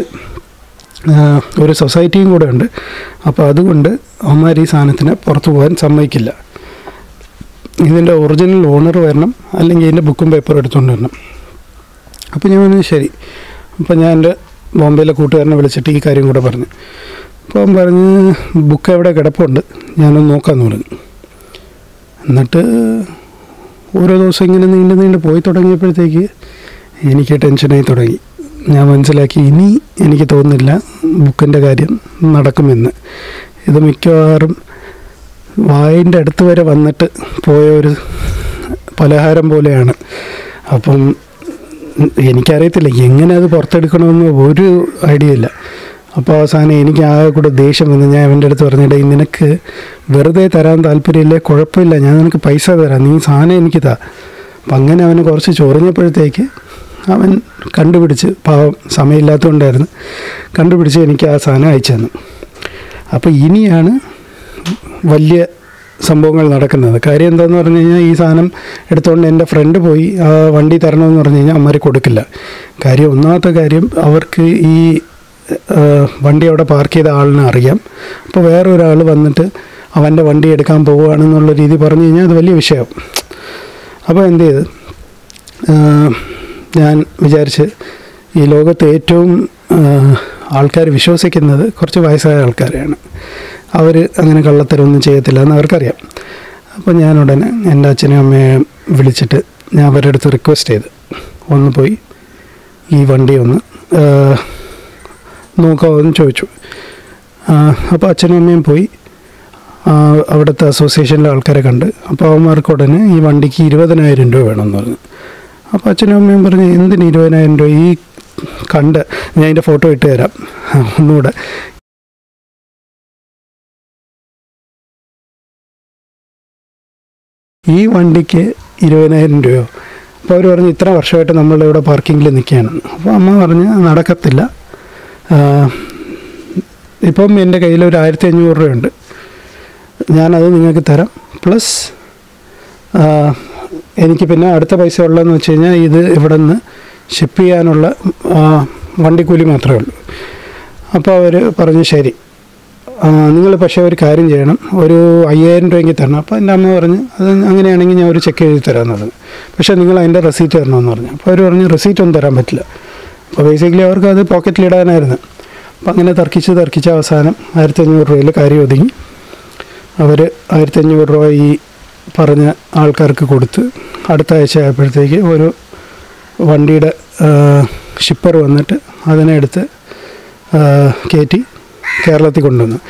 ഒരു സൊസൈറ്റിയും കൂടെ ഉണ്ട് അപ്പോൾ അതുകൊണ്ട് അവന്മാർ ഈ സാധനത്തിന് പുറത്തു പോകാൻ സമ്മതിക്കില്ല ഇതിൻ്റെ ഒറിജിനൽ ഓണർ വരണം അല്ലെങ്കിൽ ഇതിൻ്റെ ബുക്കും പേപ്പറും എടുത്തുകൊണ്ട് വരണം അപ്പോൾ ഞാൻ പറഞ്ഞു ശരി അപ്പോൾ ഞാൻ എൻ്റെ ബോംബെയിലെ കൂട്ടുകാരനെ വിളിച്ചിട്ട് ഈ കാര്യം കൂടെ പറഞ്ഞു അപ്പോൾ അവൻ പറഞ്ഞ് ബുക്ക് എവിടെ കിടപ്പുണ്ട് ഞാനൊന്ന് നോക്കാമെന്ന് പറഞ്ഞു എന്നിട്ട് ഓരോ ദിവസം ഇങ്ങനെ നീണ്ട് നീണ്ട് പോയി തുടങ്ങിയപ്പോഴത്തേക്ക് എനിക്ക് ടെൻഷനായി തുടങ്ങി ഞാൻ മനസ്സിലാക്കി ഇനി എനിക്ക് തോന്നുന്നില്ല ബുക്കിൻ്റെ കാര്യം നടക്കുമെന്ന് ഇത് മിക്കവാറും വായിൻ്റെ അടുത്ത് വരെ വന്നിട്ട് പോയ ഒരു പലഹാരം പോലെയാണ് അപ്പം എനിക്കറിയത്തില്ല എങ്ങനെ അത് പുറത്തെടുക്കണമെന്ന് ഒരു ഐഡിയ ഇല്ല അപ്പോൾ അവസാനം എനിക്ക് ആകെ കൂടെ ദേഷ്യം വന്ന് ഞാൻ അവൻ്റെ അടുത്ത് പറഞ്ഞിട്ട് നിനക്ക് വെറുതെ തരാൻ താല്പര്യമില്ലേ കുഴപ്പമില്ല ഞാൻ നിനക്ക് പൈസ തരാം നീ സാധനം എനിക്ക് താ അപ്പം അങ്ങനെ അവന് കുറച്ച് ചൊറിഞ്ഞപ്പോഴത്തേക്ക് അവൻ കണ്ടുപിടിച്ച് പാവം സമയമില്ലാത്തതുകൊണ്ടായിരുന്നു കണ്ടുപിടിച്ച് എനിക്ക് ആ സാധനം അയച്ചു തന്നു അപ്പോൾ ഇനിയാണ് വലിയ സംഭവങ്ങൾ നടക്കുന്നത് കാര്യം എന്താന്ന് പറഞ്ഞു കഴിഞ്ഞാൽ ഈ സാധനം എടുത്തുകൊണ്ട് എൻ്റെ ഫ്രണ്ട് പോയി ആ വണ്ടി തരണമെന്ന് പറഞ്ഞു കഴിഞ്ഞാൽ അമ്മമാർ കൊടുക്കില്ല കാര്യം ഒന്നാമത്തെ കാര്യം അവർക്ക് ഈ ആ, വണ്ടി അവിടെ പാർക്ക് ചെയ്ത ആളിനെ അറിയാം അപ്പോൾ വേറെ ഒരാൾ വന്നിട്ട് അവൻ്റെ വണ്ടി എടുക്കാൻ പോവുകയാണെന്നുള്ള രീതി പറഞ്ഞു കഴിഞ്ഞാൽ അത് വലിയ വിഷയമാവും അപ്പോൾ എന്ത് ചെയ്ത് ആ, ഞാൻ വിചാരിച്ച് ഈ ലോകത്ത് ഏറ്റവും ആൾക്കാർ വിശ്വസിക്കുന്നത് കുറച്ച് വയസ്സായ ആൾക്കാരെയാണ് അവർ അങ്ങനെ കള്ളത്തരമൊന്നും ചെയ്യത്തില്ല എന്ന് അവർക്കറിയാം അപ്പോൾ ഞാൻ ഉടനെ എൻ്റെ അച്ഛനും അമ്മയെയും വിളിച്ചിട്ട് ഞാൻ അവരുടെ അടുത്ത് റിക്വസ്റ്റ് ചെയ്ത് ഒന്ന് പോയി ഈ വണ്ടി ഒന്ന് ആ, നോക്കാമോ എന്ന് ചോദിച്ചു ആ, അപ്പോൾ അച്ഛനും അമ്മയും പോയി ആ, അവിടുത്തെ അസോസിയേഷനിലെ ആൾക്കാരെ കണ്ട് അപ്പോൾ അവന്മാർക്ക് ഉടനെ ഈ വണ്ടിക്ക് ഇരുപതിനായിരം രൂപ വേണമെന്ന് പറഞ്ഞു അപ്പോൾ അച്ഛനും അമ്മയും പറഞ്ഞു എന്തിന് ഇരുപതിനായിരം രൂപ ഈ കണ്ട് ഞാൻ അതിൻ്റെ ഫോട്ടോ ഇട്ട് തരാം ഒന്നുകൂടെ ഈ വണ്ടിക്ക് ഇരുപതിനായിരം രൂപയോ അപ്പോൾ അവർ പറഞ്ഞു ഇത്ര വർഷമായിട്ട് നമ്മളുടെ ഇവിടെ പാർക്കിങ്ങിൽ നിൽക്കുകയാണ് അപ്പോൾ അമ്മ പറഞ്ഞ് നടക്കത്തില്ല ആ, ഇപ്പം എൻ്റെ കയ്യിൽ ഒരു ആയിരത്തി അഞ്ഞൂറ് രൂപയുണ്ട് ഞാനത് നിങ്ങൾക്ക് തരാം പ്ലസ് എനിക്ക് പിന്നെ അടുത്ത പൈസ ഉള്ളതെന്ന് വെച്ച് കഴിഞ്ഞാൽ ഇത് ഇവിടെ നിന്ന് ഷിപ്പ് ചെയ്യാനുള്ള ആ, വണ്ടിക്കൂലി മാത്രമേ ഉള്ളൂ അപ്പോൾ അവർ പറഞ്ഞു ശരി നിങ്ങൾ പക്ഷേ ഒരു കാര്യം ചെയ്യണം ഒരു അയ്യായിരം രൂപയ്ക്ക് തരണം അപ്പോൾ എൻ്റെ അമ്മ പറഞ്ഞു അത് അങ്ങനെയാണെങ്കിൽ ഞാൻ ഒരു ചെക്ക് എഴുതി തരാമെന്ന് പറഞ്ഞു പക്ഷേ നിങ്ങൾ അതിൻ്റെ റെസീറ്റ് തരണമെന്ന് പറഞ്ഞു അപ്പോൾ അവർ പറഞ്ഞു റെസീറ്റ് ഒന്നും തരാൻ പറ്റില്ല അപ്പോൾ ബേസിക്കലി അവർക്ക് അത് പോക്കറ്റിലിടാനായിരുന്നു അപ്പോൾ അങ്ങനെ തർക്കിച്ച് തർക്കിച്ച് അവസാനം ആയിരത്തി അഞ്ഞൂറ് രൂപയിൽ കാര്യം ഒതുങ്ങി അവർ ആയിരത്തി അഞ്ഞൂറ് രൂപ ഈ പറഞ്ഞ ആൾക്കാർക്ക് കൊടുത്ത് അടുത്ത ആഴ്ച ആയപ്പോഴത്തേക്ക് ഒരു വണ്ടിയുടെ ഷിപ്പർ വന്നിട്ട് അതിനെ എടുത്ത് ആ, കയറ്റി കേരളത്തിൽ കൊണ്ടുവന്നു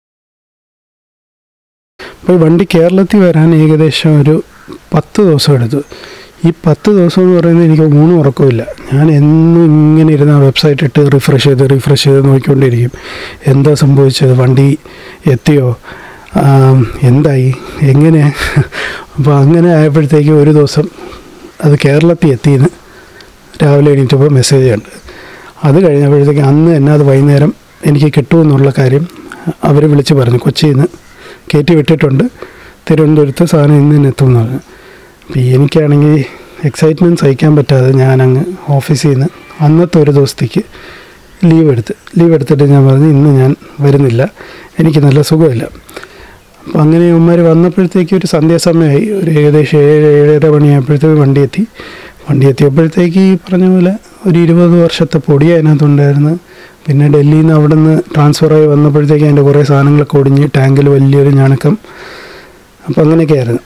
അപ്പോൾ ഈ വണ്ടി കേരളത്തിൽ വരാൻ ഏകദേശം ഒരു പത്ത് ദിവസം എടുത്തു ഈ പത്ത് ദിവസം എന്ന് പറയുന്നത് എനിക്ക് മൂന്ന് ഉറക്കമില്ല ഞാൻ എന്നും ഇങ്ങനെ ഇരുന്ന് ആ വെബ്സൈറ്റ് ഇട്ട് റിഫ്രഷ് ചെയ്ത് റിഫ്രഷ് ചെയ്ത് നോക്കിക്കൊണ്ടിരിക്കും എന്താ സംഭവിച്ചത് വണ്ടി എത്തിയോ ആം, എന്തായി എങ്ങനെ അപ്പോൾ അങ്ങനെ ആയപ്പോഴത്തേക്ക് ഒരു ദിവസം അത് കേരളത്തിൽ എത്തിയെന്ന് രാവിലെ എണീറ്റപ്പോൾ മെസ്സേജ് കണ്ട് അത് കഴിഞ്ഞപ്പോഴത്തേക്ക് അന്ന് തന്നെ അത് വൈകുന്നേരം എനിക്ക് കിട്ടുമെന്നുള്ള കാര്യം അവർ വിളിച്ച് പറഞ്ഞു കൊച്ചിയിൽ നിന്ന് കയറ്റി വിട്ടിട്ടുണ്ട് തിരുവനന്തപുരത്ത് സാധനം ഇന്ന് തന്നെ എത്തും എന്ന് പറഞ്ഞു അപ്പോൾ എനിക്കാണെങ്കിൽ എക്സൈറ്റ്മെൻറ്റ് സഹിക്കാൻ പറ്റാതെ ഞാനങ്ങ് ഓഫീസിൽ നിന്ന് അന്നത്തെ ഒരു ദിവസത്തേക്ക് ലീവ് എടുത്ത് ലീവ് എടുത്തിട്ട് ഞാൻ പറഞ്ഞു ഇന്ന് ഞാൻ വരുന്നില്ല എനിക്ക് നല്ല സുഖമില്ല അപ്പോൾ അങ്ങനെ ഇവന്മാർ വന്നപ്പോഴത്തേക്ക് ഒരു സന്ധ്യാസമയമായി ഒരു ഏകദേശം ഏഴ് ഏഴര മണിയായപ്പോഴത്തേക്ക് വണ്ടി എത്തി വണ്ടി എത്തിയപ്പോഴത്തേക്ക് ഈ പറഞ്ഞ പോലെ ഒരു ഇരുപത് വർഷത്തെ പൊടി അതിനകത്തുണ്ടായിരുന്നു പിന്നെ ഡൽഹിയിൽ നിന്ന് അവിടെ നിന്ന് ട്രാൻസ്ഫറായി വന്നപ്പോഴത്തേക്ക് അതിൻ്റെ കുറേ സാധനങ്ങളൊക്കെ ഒടിഞ്ഞ് ടാങ്കിൽ വലിയൊരു ഞണക്കം അപ്പോൾ അങ്ങനെയൊക്കെയായിരുന്നു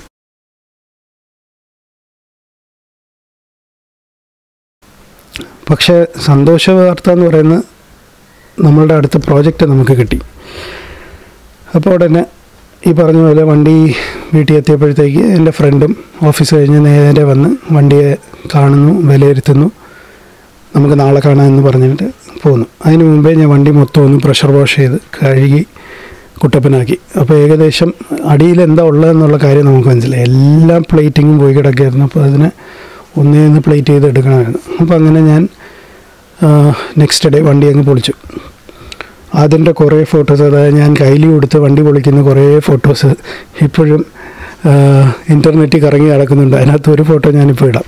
പക്ഷേ സന്തോഷ വാർത്ത എന്ന് പറയുന്നത് നമ്മളുടെ അടുത്ത പ്രോജക്റ്റ് നമുക്ക് കിട്ടി അപ്പോൾ ഉടനെ ഈ പറഞ്ഞ പോലെ വണ്ടി വീട്ടിൽ എത്തിയപ്പോഴത്തേക്ക് എൻ്റെ ഫ്രണ്ടും ഓഫീസ് കഴിഞ്ഞ് നേരെ വന്ന് വണ്ടിയെ കാണുന്നു വിലയിരുത്തുന്നു നമുക്ക് നാളെ കാണാമെന്ന് പറഞ്ഞിട്ട് പോന്നു അതിന് മുമ്പേ ഞാൻ വണ്ടി മൊത്തം ഒന്ന് പ്രഷർ വാഷ് ചെയ്ത് കഴുകി കുട്ടപ്പനാക്കി അപ്പോൾ ഏകദേശം അടിയിൽ എന്താ ഉള്ളതെന്നുള്ള കാര്യം നമുക്ക് മനസ്സിലായി എല്ലാ പ്ലേറ്റിങ്ങും പോയി കിടക്കുകയായിരുന്നു അപ്പോൾ അതിനെ ഒന്നേ ഒന്ന് പ്ലേറ്റ് ചെയ്ത് എടുക്കണമായിരുന്നു അപ്പോൾ അങ്ങനെ ഞാൻ നെക്സ്റ്റ് ഡേ വണ്ടി അങ്ങ് പൊളിച്ചു അതിൻ്റെ കുറേ ഫോട്ടോസ് അതായത് ഞാൻ കയ്യിൽ കൊടുത്ത് വണ്ടി പൊളിക്കുന്ന കുറേ ഫോട്ടോസ് ഇപ്പോഴും ഇൻ്റർനെറ്റിൽ കറങ്ങി നടക്കുന്നുണ്ട് അതിനകത്ത് ഒരു ഫോട്ടോ ഞാനിപ്പോൾ ഇടാം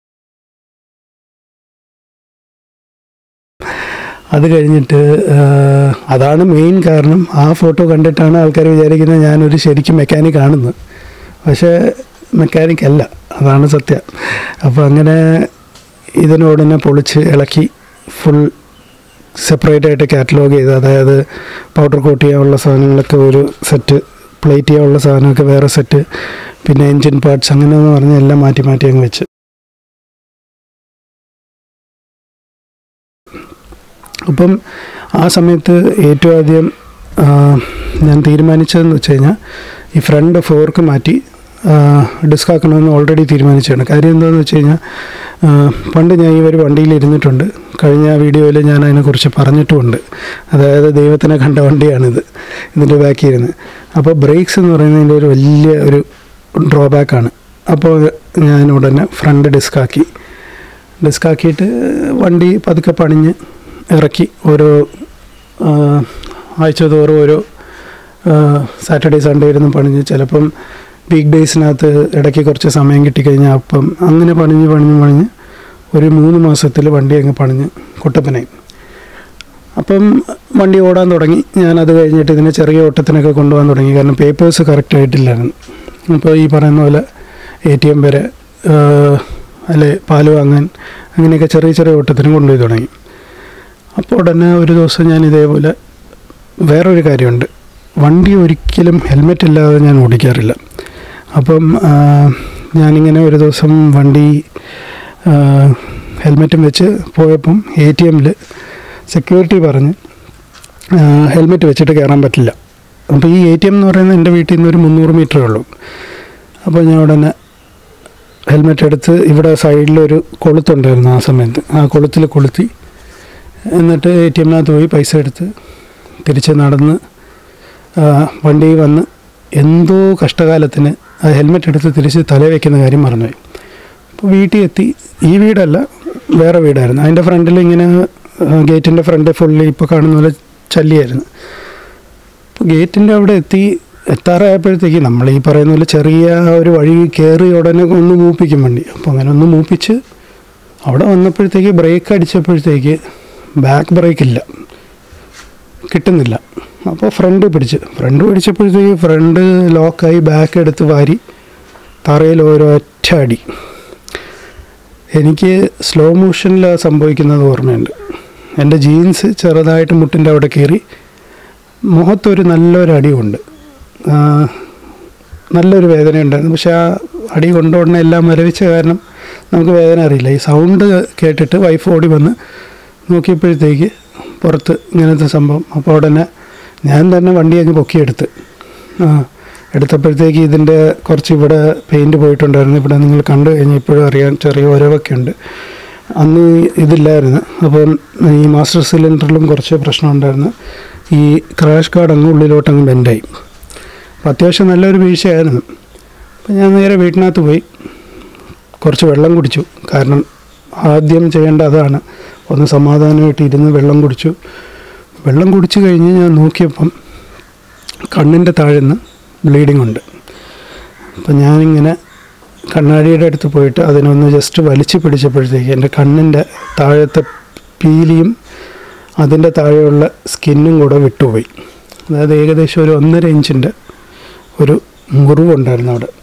അത് കഴിഞ്ഞിട്ട് ആ, അതാണ് മെയിൻ കാരണം ആ ഫോട്ടോ കണ്ടിട്ടാണ് ആൾക്കാർ വിചാരിക്കുന്നത് ഞാനൊരു ശരിക്കും മെക്കാനിക് ആണെന്ന് പക്ഷേ മെക്കാനിക് അല്ല അതാണ് സത്യം അപ്പോൾ അങ്ങനെ ഇതിനോടനെ പൊളിച്ച് ഇളക്കി ഫുൾ സെപ്പറേറ്റ് ആയിട്ട് കാറ്റലോഗ് ചെയ്ത് അതായത് പൗഡർ കോട്ട് ചെയ്യാനുള്ള സാധനങ്ങളൊക്കെ ഒരു സെറ്റ് പ്ലേറ്റ് ചെയ്യാനുള്ള സാധനമൊക്കെ വേറെ സെറ്റ് പിന്നെ എൻജിൻ പാർട്സ് അങ്ങനെ എന്ന് പറഞ്ഞ് എല്ലാം മാറ്റി മാറ്റി അങ്ങ് വെച്ച് അപ്പം ആ സമയത്ത് ഏറ്റവും ആദ്യം ആ, ഞാൻ തീരുമാനിച്ചതെന്ന് വെച്ച് കഴിഞ്ഞാൽ ഈ ഫ്രണ്ട് ഫോർക്ക് മാറ്റി ഡിസ്ക് ആക്കണമെന്ന് ഓൾറെഡി തീരുമാനിച്ചതാണ് കാര്യം എന്താണെന്ന് വെച്ച് കഴിഞ്ഞാൽ ആ, പണ്ട് ഞാൻ ഈ ഒരു വണ്ടിയിൽ ഇരുന്നിട്ടുണ്ട് കഴിഞ്ഞ വീഡിയോയിൽ ഞാൻ അതിനെക്കുറിച്ച് പറഞ്ഞിട്ടുമുണ്ട് അതായത് ദൈവത്തിനെ കണ്ട വണ്ടിയാണിത് ഇതിൻ്റെ ബാക്കിൽ ഇരുന്ന് അപ്പോൾ ബ്രേക്സ് എന്ന് പറയുന്നതിൻ്റെ ഒരു വലിയ ഒരു ഡ്രോബാക്കാണ് അപ്പോൾ ഞാൻ ഉടനെ ഫ്രണ്ട് ഡിസ്ക് ആക്കി ഡിസ്ക് ആക്കിയിട്ട് വണ്ടി പതുക്കെ പണിഞ്ഞ് ഇറക്കി ഓരോ ആ, ആഴ്ച തോറും ഓരോ സാറ്റർഡേ സൺഡേ ഇരുന്ന് പണിഞ്ഞ് ചിലപ്പം വീക്ക് ഡേയ്സിനകത്ത് ഇടയ്ക്ക് കുറച്ച് സമയം കിട്ടിക്കഴിഞ്ഞാൽ അപ്പം അങ്ങനെ പണിഞ്ഞ് പണിഞ്ഞ് പണിഞ്ഞ് ഒരു മൂന്ന് മാസത്തിൽ വണ്ടി അങ്ങ് പണിഞ്ഞ് കുട്ടപ്പനായി അപ്പം വണ്ടി ഓടാൻ തുടങ്ങി ഞാൻ അത് കഴിഞ്ഞിട്ട് ഇതിനെ ചെറിയ ഓട്ടത്തിനൊക്കെ കൊണ്ടുപോകാൻ തുടങ്ങി കാരണം പേപ്പേഴ്സ് കറക്റ്റ് ആയിട്ടില്ലായിരുന്നു അപ്പോൾ ഈ പറയുന്ന പോലെ എ ടി എം വരെ ആ, അല്ലെ പാല് വാങ്ങാൻ അങ്ങനെയൊക്കെ ചെറിയ ചെറിയ ഓട്ടത്തിന് കൊണ്ടുപോയി തുടങ്ങി അപ്പോൾ ഉടനെ ഒരു ദിവസം ഞാൻ ഇതേപോലെ വേറൊരു കാര്യമുണ്ട് വണ്ടി ഒരിക്കലും ഹെൽമെറ്റ് ഇല്ലാതെ ഞാൻ ഓടിക്കാറില്ല അപ്പം ആ, ഞാനിങ്ങനെ ഒരു ദിവസം വണ്ടി ആ, ഹെൽമെറ്റും വെച്ച് പോയപ്പം എ ടി എമ്മിൽ സെക്യൂരിറ്റി പറഞ്ഞ് ആ, ഹെൽമെറ്റ് വെച്ചിട്ട് കയറാൻ പറ്റില്ല അപ്പോൾ ഈ എ ടി എം എന്ന് പറയുന്നത് എൻ്റെ വീട്ടിൽ നിന്ന് ഒരു മുന്നൂറ് മീറ്ററേ ഉള്ളൂ അപ്പോൾ ഞാൻ ഉടനെ ഹെൽമെറ്റ് എടുത്ത് ഇവിടെ സൈഡിലൊരു കൊളുത്തുണ്ടായിരുന്നു ആ സമയത്ത് ആ കൊളുത്തിൽ കൊളുത്തി എന്നിട്ട് എ ടി എമ്മിനകത്ത് പോയി പൈസ എടുത്ത് തിരിച്ച് നടന്ന് ആ, വണ്ടി വന്ന് എന്തോ കഷ്ടകാലത്തിന് ആ ഹെൽമെറ്റ് എടുത്ത് തിരിച്ച് തല വയ്ക്കുന്ന കാര്യം മറന്നുപോയി അപ്പോൾ വീട്ടിൽ എത്തി ഈ വീടല്ല വേറെ വീടായിരുന്നു അതിൻ്റെ ഫ്രണ്ടിൽ ഇങ്ങനെ ഗേറ്റിൻ്റെ ഫ്രണ്ട് ഫുള്ളി ഇപ്പോൾ കാണുന്ന പോലെ ചല്ലിയായിരുന്നു അപ്പോൾ ഗേറ്റിൻ്റെ അവിടെ എത്തി എത്താറായപ്പോഴത്തേക്ക് നമ്മൾ ഈ പറയുന്ന പോലെ ചെറിയ ആ ഒരു വഴി കയറി ഉടനെ ഒന്ന് മൂപ്പിക്കും വണ്ടി അപ്പോൾ അങ്ങനെ ഒന്ന് മൂപ്പിച്ച് അവിടെ വന്നപ്പോഴത്തേക്ക് ബ്രേക്ക് അടിച്ചപ്പോഴത്തേക്ക് ബാക്ക് ബ്രേക്ക് ഇല്ല കിട്ടുന്നില്ല അപ്പോൾ ഫ്രണ്ട് പിടിച്ച് ഫ്രണ്ട് പിടിച്ചപ്പോഴത്തേക്ക് ഫ്രണ്ട് ലോക്കായി ബാക്ക് എടുത്ത് വാരി തറയിൽ ഒരൊറ്റ അടി എനിക്ക് സ്ലോ മോഷനിൽ സംഭവിക്കുന്നത് ഓർമ്മയുണ്ട് എൻ്റെ ജീൻസ് ചെറുതായിട്ട് മുട്ടിൻ്റെ അവിടെ കയറി മുഖത്തൊരു നല്ലൊരു അടിയുണ്ട് ആ, നല്ലൊരു വേദന ഉണ്ടായിരുന്നു പക്ഷെ ആ അടി കൊണ്ട ഉടനെ എല്ലാം മരവിച്ച കാരണം നമുക്ക് വേദന അറിയില്ല ഈ സൗണ്ട് കേട്ടിട്ട് വൈഫ് ഓടി വന്ന് നോക്കിയപ്പോഴത്തേക്ക് പുറത്ത് ഇങ്ങനത്തെ സംഭവം അപ്പോൾ ഉടനെ ഞാൻ തന്നെ വണ്ടി അങ്ങ് പൊക്കിയെടുത്ത് ആ എടുത്തപ്പോഴത്തേക്ക് ഇതിൻ്റെ കുറച്ച് ഇവിടെ പെയിൻറ്റ് പോയിട്ടുണ്ടായിരുന്നു ഇവിടെ നിങ്ങൾ കണ്ടു കഴിഞ്ഞാൽ ഇപ്പോഴും അറിയാൻ ചെറിയ ഒരവൊക്കെ ഉണ്ട് അന്ന് ഇതില്ലായിരുന്നു അപ്പം ഈ മാസ്റ്റർ സിലിണ്ടറിലും കുറച്ച് പ്രശ്നം ഉണ്ടായിരുന്നു ഈ ക്രാഷ് കാർഡ് അങ്ങ് ഉള്ളിലോട്ടങ്ങ് ബെൻഡായി അപ്പം അത്യാവശ്യം നല്ലൊരു വീഴ്ചയായിരുന്നു അപ്പം ഞാൻ നേരെ വീട്ടിനകത്ത് പോയി കുറച്ച് വെള്ളം കുടിച്ചു കാരണം ആദ്യം ചെയ്യേണ്ട അതാണ് ഒന്ന് സമാധാനമായിട്ട് ഇരുന്ന് വെള്ളം കുടിച്ചു വെള്ളം കുടിച്ചു കഴിഞ്ഞ് ഞാൻ നോക്കിയപ്പം കണ്ണിൻ്റെ താഴെന്ന് ബ്ലീഡിംഗ് ഉണ്ട് അപ്പം ഞാനിങ്ങനെ കണ്ണാടിയുടെ അടുത്ത് പോയിട്ട് അതിനൊന്ന് ജസ്റ്റ് വലിച്ചു പിടിച്ചപ്പോഴത്തേക്ക് എൻ്റെ കണ്ണിൻ്റെ താഴത്തെ പീലിയും അതിൻ്റെ താഴെയുള്ള സ്കിന്നും കൂടെ വിട്ടുപോയി അതായത് ഏകദേശം ഒരു ഒന്നര ഇഞ്ചിൻ്റെ ഒരു മുറിവുണ്ടായിരുന്നു അവിടെ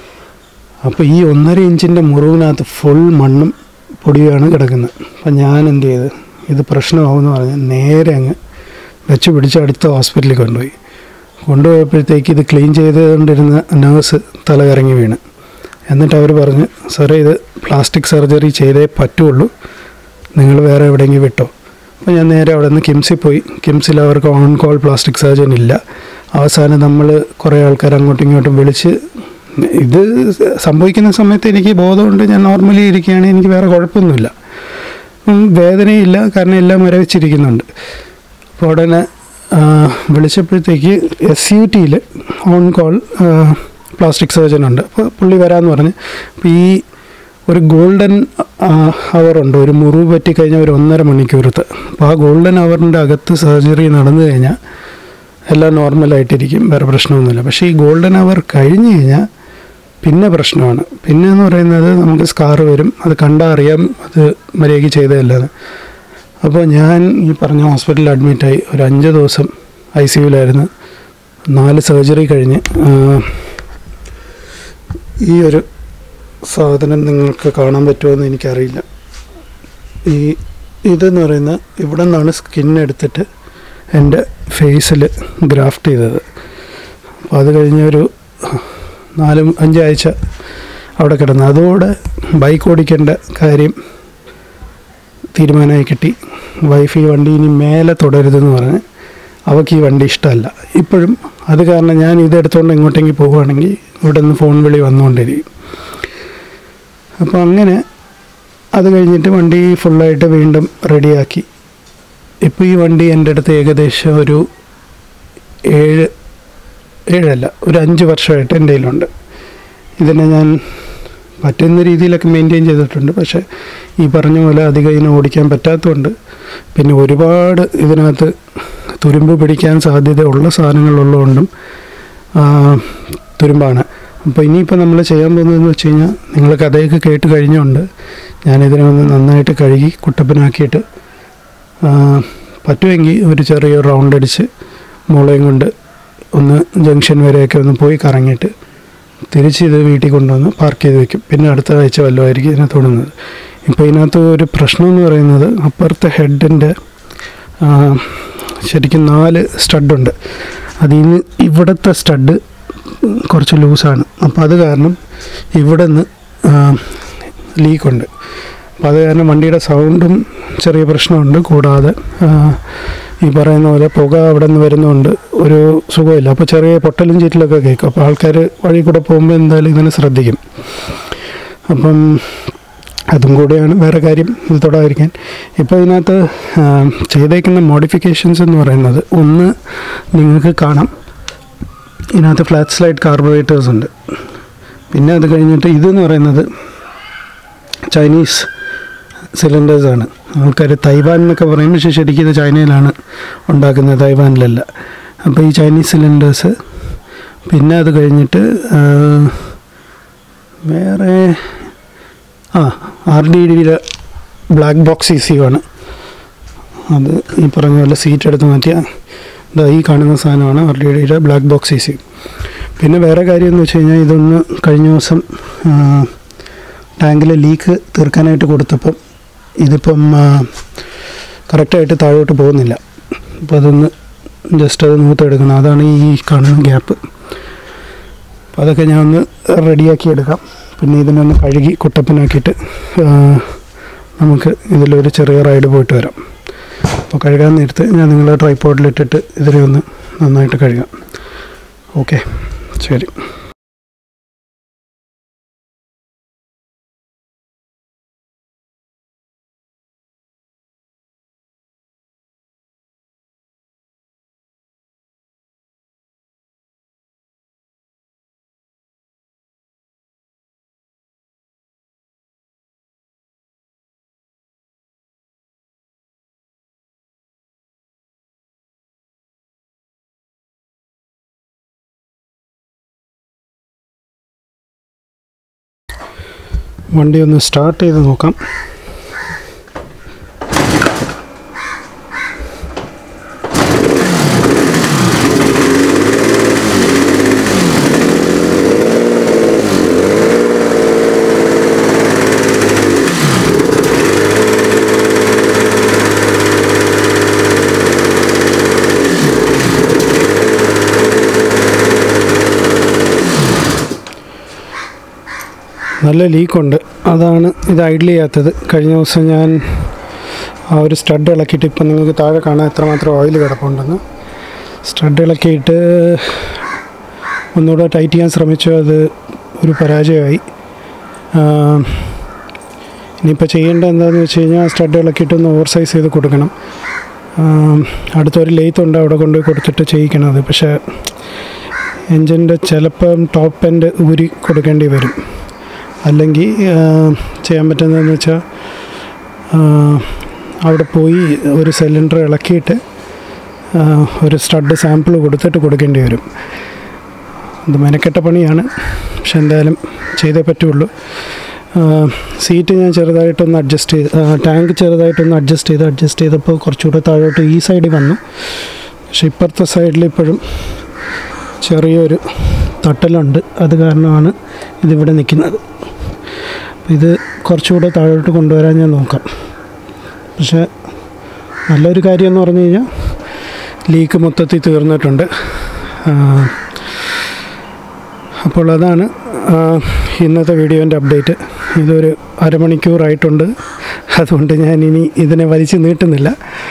അപ്പോൾ ഈ ഒന്നര ഇഞ്ചിൻ്റെ മുറിവിനകത്ത് ഫുൾ മണ്ണും പൊടിയാണ് കിടക്കുന്നത് അപ്പം ഞാൻ എന്ത് ചെയ്ത് ഇത് പ്രശ്നമാകുമെന്ന് പറഞ്ഞ് നേരെ അങ്ങ് വെച്ച് പിടിച്ച് അടുത്ത ഹോസ്പിറ്റലിൽ കൊണ്ടുപോയി കൊണ്ടുപോയപ്പോഴത്തേക്ക് ഇത് ക്ലീൻ ചെയ്തുകൊണ്ടിരുന്ന നേഴ്സ് തല കറങ്ങി വീണ് എന്നിട്ട് അവർ പറഞ്ഞ് സാറേ ഇത് പ്ലാസ്റ്റിക് സർജറി ചെയ്തേ പറ്റുള്ളൂ നിങ്ങൾ വേറെ എവിടെയെങ്കിലും വിട്ടോ അപ്പോൾ ഞാൻ നേരെ അവിടെ നിന്ന് കിംസിൽ പോയി കിംസിൽ അവർക്ക് ഓൺ കോൾ പ്ലാസ്റ്റിക് സർജൻ ഇല്ല അവസാനം നമ്മൾ കുറേ ആൾക്കാർ അങ്ങോട്ടും ഇങ്ങോട്ടും വിളിച്ച് ഇത് സംഭവിക്കുന്ന സമയത്ത് എനിക്ക് ബോധമുണ്ട് ഞാൻ നോർമലി ഇരിക്കുകയാണെങ്കിൽ എനിക്ക് വേറെ കുഴപ്പമൊന്നുമില്ല ഉം, വേദനയില്ല കാരണം എല്ലാം മരവിച്ചിരിക്കുന്നുണ്ട് അപ്പോൾ ഉടനെ ആ, വിളിച്ചപ്പോഴത്തേക്ക് എസ് യു ടിയിൽ ഓൺ കോൾ പ്ലാസ്റ്റിക് സർജൻ ഉണ്ട് അപ്പോൾ പുള്ളി വരാമെന്ന് പറഞ്ഞ് അപ്പോൾ ഈ ഒരു ഗോൾഡൻ അവർ ഉണ്ട് ഒരു മുറിവ് പറ്റിക്കഴിഞ്ഞാൽ ഒരു ഒന്നര മണിക്കൂറത്ത് അപ്പോൾ ആ ഗോൾഡൻ അവറിൻ്റെ അകത്ത് സർജറി നടന്നു കഴിഞ്ഞാൽ എല്ലാം നോർമലായിട്ടിരിക്കും വേറെ പ്രശ്നമൊന്നുമില്ല പക്ഷേ ഈ ഗോൾഡൻ അവർ കഴിഞ്ഞ് കഴിഞ്ഞാൽ പിന്നെ പ്രശ്നമാണ് പിന്നെ എന്ന് പറയുന്നത് നമുക്ക് സ്കാർ വരും അത് കണ്ടാൽ അറിയാം അത് മര്യാദയ്ക്ക് ചെയ്തതല്ലാതെ അപ്പോൾ ഞാൻ ഈ പറഞ്ഞ ഹോസ്പിറ്റലിൽ അഡ്മിറ്റായി ഒരു അഞ്ച് ദിവസം ഐ സി യുവിലായിരുന്നു നാല് സർജറി കഴിഞ്ഞ് ആ, ഈ ഒരു സാധനം നിങ്ങൾക്ക് കാണാൻ പറ്റുമോ എനിക്കറിയില്ല ഈ ഇതെന്ന് പറയുന്ന ഇവിടെ നിന്നാണ് സ്കിൻ എടുത്തിട്ട് എൻ്റെ ഫേസിൽ ഗ്രാഫ്റ്റ് ചെയ്തത് അപ്പോൾ അത് കഴിഞ്ഞ ഒരു നാല് അഞ്ചാഴ്ച അവിടെ കിടന്നു അതോടെ ബൈക്ക് ഓടിക്കേണ്ട കാര്യം തീരുമാനമായി കിട്ടി വൈഫ് ഈ വണ്ടി ഇനി മേലെ തുടരുതെന്ന് പറഞ്ഞ് അവൾക്ക് ഈ വണ്ടി ഇഷ്ടമല്ല ഇപ്പോഴും അത് കാരണം ഞാൻ ഇതെടുത്തുകൊണ്ട് എങ്ങോട്ടെങ്കിലും പോവുകയാണെങ്കിൽ ഇവിടെ നിന്ന് ഫോൺ വിളി വന്നുകൊണ്ടിരിക്കും അപ്പോൾ അങ്ങനെ അത് കഴിഞ്ഞിട്ട് വണ്ടി ഫുള്ളായിട്ട് വീണ്ടും റെഡിയാക്കി ഇപ്പോൾ ഈ വണ്ടി എൻ്റെ അടുത്ത് ഏകദേശം ഒരു ഏഴ് ഏഴല്ല ഒരു അഞ്ച് വർഷമായിട്ട് എൻ്റെ കയ്യിലുണ്ട് ഇതിനെ ഞാൻ പറ്റുന്ന രീതിയിലൊക്കെ മെയിൻറ്റെയിൻ ചെയ്തിട്ടുണ്ട് പക്ഷേ ഈ പറഞ്ഞ പോലെ അധികം ഇതിനെ ഓടിക്കാൻ പറ്റാത്തതുകൊണ്ട് പിന്നെ ഒരുപാട് ഇതിനകത്ത് തുരുമ്പ് പിടിക്കാൻ സാധ്യതയുള്ള സാധനങ്ങളുള്ളതുകൊണ്ടും ആ, തുരുമ്പാണ് അപ്പോൾ ഇനിയിപ്പോൾ നമ്മൾ ചെയ്യാൻ പോകുന്നതെന്ന് വെച്ച് കഴിഞ്ഞാൽ നിങ്ങൾ കഥയൊക്കെ കേട്ട് കഴിഞ്ഞുകൊണ്ട് ഞാനിതിനെ ഒന്ന് നന്നായിട്ട് കഴുകി കുട്ടപ്പനാക്കിയിട്ട് ആ, പറ്റുമെങ്കിൽ ഒരു ചെറിയ റൗണ്ട് അടിച്ച് മുളയും കൊണ്ട് ഒന്ന് ജംഗ്ഷൻ വരെയൊക്കെ ഒന്ന് പോയി കറങ്ങിയിട്ട് തിരിച്ച് ഇത് വീട്ടിൽ കൊണ്ടുവന്ന് പാർക്ക് ചെയ്ത് വെക്കും പിന്നെ അടുത്ത ആഴ്ച വല്ലതുമായിരിക്കും ഇതിനെ തൊടുന്നത് ഇപ്പോൾ ഇതിനകത്ത് ഒരു പ്രശ്നം എന്ന് പറയുന്നത് അപ്പുറത്തെ ഹെഡിൻ്റെ ശരിക്കും നാല് സ്റ്റഡുണ്ട് അതിൽ നിന്ന് ഇവിടുത്തെ സ്റ്റഡ് കുറച്ച് ലൂസാണ് അപ്പോൾ അത് കാരണം ഇവിടെ നിന്ന് ലീക്കുണ്ട് അപ്പോൾ അത് കാരണം വണ്ടിയുടെ സൗണ്ടും ചെറിയ പ്രശ്നമുണ്ട് കൂടാതെ ആ, ഈ പറയുന്ന പോലെ പുക അവിടെ നിന്ന് വരുന്നതുകൊണ്ട് ഒരു സുഖമില്ല അപ്പോൾ ചെറിയ പൊട്ടലും ചീറ്റലൊക്കെ കേൾക്കും അപ്പോൾ ആൾക്കാർ വഴി കൂടെ പോകുമ്പോൾ എന്തായാലും ഇങ്ങനെ ശ്രദ്ധിക്കും അപ്പം അതും കൂടെയാണ് വേറെ കാര്യം ഇത് തൊടാതിരിക്കാൻ ഇപ്പോൾ ഇതിനകത്ത് ആ, ചെയ്തേക്കുന്ന മോഡിഫിക്കേഷൻസ് എന്ന് പറയുന്നത് ഒന്ന് നിങ്ങൾക്ക് കാണാം ഇതിനകത്ത് ഫ്ലാറ്റ് സ്ലൈഡ് കാർബറേറ്റേഴ്സ് ഉണ്ട് പിന്നെ അത് കഴിഞ്ഞിട്ട് ഇതെന്ന് പറയുന്നത് ചൈനീസ് സിലിണ്ടേഴ്സാണ് ആൾക്കാർ തൈവാൻ എന്നൊക്കെ പറയും പക്ഷേ ശരിക്കും ഇത് ചൈനയിലാണ് ഉണ്ടാക്കുന്നത് തൈവാനിലല്ല അപ്പോൾ ഈ ചൈനീസ് സിലിണ്ടേഴ്സ് പിന്നെ അത് കഴിഞ്ഞിട്ട് ആ, വേറെ ആ ആർ ഡി ഡിയുടെ ബ്ലാക്ക് ബോക്സ് ഇ സി ആണ് അത് ഈ പറഞ്ഞ പോലെ സീറ്റ് എടുത്ത് മാറ്റിയ ഇതാ ഈ കാണുന്ന സാധനമാണ് ആർ ഡി ഡിയുടെ ബ്ലാക്ക് ബോക്സ് ഇ സി പിന്നെ വേറെ കാര്യം എന്ന് വെച്ച് കഴിഞ്ഞാൽ ഇതൊന്ന് കഴിഞ്ഞ ദിവസം ടാങ്കിലെ ലീക്ക് തീർക്കാനായിട്ട് കൊടുത്തപ്പം ഇതിപ്പം കറക്റ്റായിട്ട് താഴോട്ട് പോകുന്നില്ല അപ്പോൾ അതൊന്ന് ജസ്റ്റ് അത് നൂത്തെടുക്കണം അതാണ് ഈ കാണുന്ന ഗ്യാപ്പ് അപ്പോൾ അതൊക്കെ ഞാൻ ഒന്ന് റെഡിയാക്കി എടുക്കാം പിന്നെ ഇതിനൊന്ന് കഴുകി കുട്ടപ്പനാക്കിയിട്ട് ആ, നമുക്ക് ഇതിലൊരു ചെറിയ റൈഡ് പോയിട്ട് വരാം അപ്പോൾ കഴുകാൻ നേരത്ത് ഞാൻ നിങ്ങളെ ട്രൈപ്പോഡിലിട്ടിട്ട് ഇതിനെ ഒന്ന് നന്നായിട്ട് കഴുകാം ഓക്കെ ശരി വണ്ടി ഒന്ന് സ്റ്റാർട്ട് ചെയ്ത് നോക്കാം നല്ല ലീക്കുണ്ട് അതാണ് ഇത് ഐഡിൽ ചെയ്യാത്തത് കഴിഞ്ഞ ദിവസം ഞാൻ ആ ഒരു സ്റ്റഡ് ഇളക്കിയിട്ട് ഇപ്പം നിങ്ങൾക്ക് താഴെ കാണാൻ എത്രമാത്രം ഓയിൽ കിടപ്പുണ്ടെന്ന് സ്റ്റഡ് ഇളക്കിയിട്ട് ഒന്നുകൂടെ ടൈറ്റ് ചെയ്യാൻ ശ്രമിച്ചു അത് ഒരു പരാജയമായി ഇനിയിപ്പോൾ ചെയ്യേണ്ടത് എന്താണെന്ന് വെച്ച് കഴിഞ്ഞാൽ സ്റ്റഡ് ഇളക്കിയിട്ട് ഒന്ന് ഓവർ സൈസ് ചെയ്ത് കൊടുക്കണം അടുത്തൊരു ലെയ്ത്ത് ഉണ്ട് അവിടെ കൊണ്ടുപോയി കൊടുത്തിട്ട് ചെയ്യിക്കണം അത് പക്ഷേ എൻജിൻ്റെ ചിലപ്പം ടോപ്പ് എൻഡ് ഊരി കൊടുക്കേണ്ടി വരും അല്ലെങ്കിൽ ചെയ്യാൻ പറ്റുന്നതെന്ന് വെച്ചാൽ അവിടെ പോയി ഒരു സിലിണ്ടർ ഇളക്കിയിട്ട് ഒരു സ്റ്റഡ് സാമ്പിൾ കൊടുത്തിട്ട് കൊടുക്കേണ്ടി വരും അത് മെനക്കെട്ട പണിയാണ് പക്ഷെ എന്തായാലും ചെയ്തേ പറ്റുള്ളൂ സീറ്റ് ഞാൻ ചെറുതായിട്ടൊന്ന് അഡ്ജസ്റ്റ് ചെയ്ത് ടാങ്ക് ചെറുതായിട്ടൊന്ന് അഡ്ജസ്റ്റ് ചെയ്ത് അഡ്ജസ്റ്റ് ചെയ്തപ്പോൾ കുറച്ചുകൂടെ താഴോട്ട് ഈ സൈഡിൽ വന്നു പക്ഷെ ഇപ്പുറത്തെ സൈഡിൽ ഇപ്പോഴും ചെറിയൊരു തട്ടലുണ്ട് അത് കാരണമാണ് ഇതിവിടെ നിൽക്കുന്നത് ഇത് കുറച്ചുകൂടെ താഴോട്ട് കൊണ്ടുവരാൻ ഞാൻ നോക്കാം പക്ഷേ നല്ലൊരു കാര്യം എന്ന് പറഞ്ഞു കഴിഞ്ഞാൽ ലീക്ക് മൊത്തത്തിൽ തീർന്നിട്ടുണ്ട് അപ്പോൾ അതാണ് ഇന്നത്തെ വീഡിയോൻ്റെ അപ്ഡേറ്റ് ഇതൊരു അരമണിക്കൂറായിട്ടുണ്ട് അതുകൊണ്ട് ഞാൻ ഇനി ഇതിനെ വലിച്ചു നീട്ടുന്നില്ല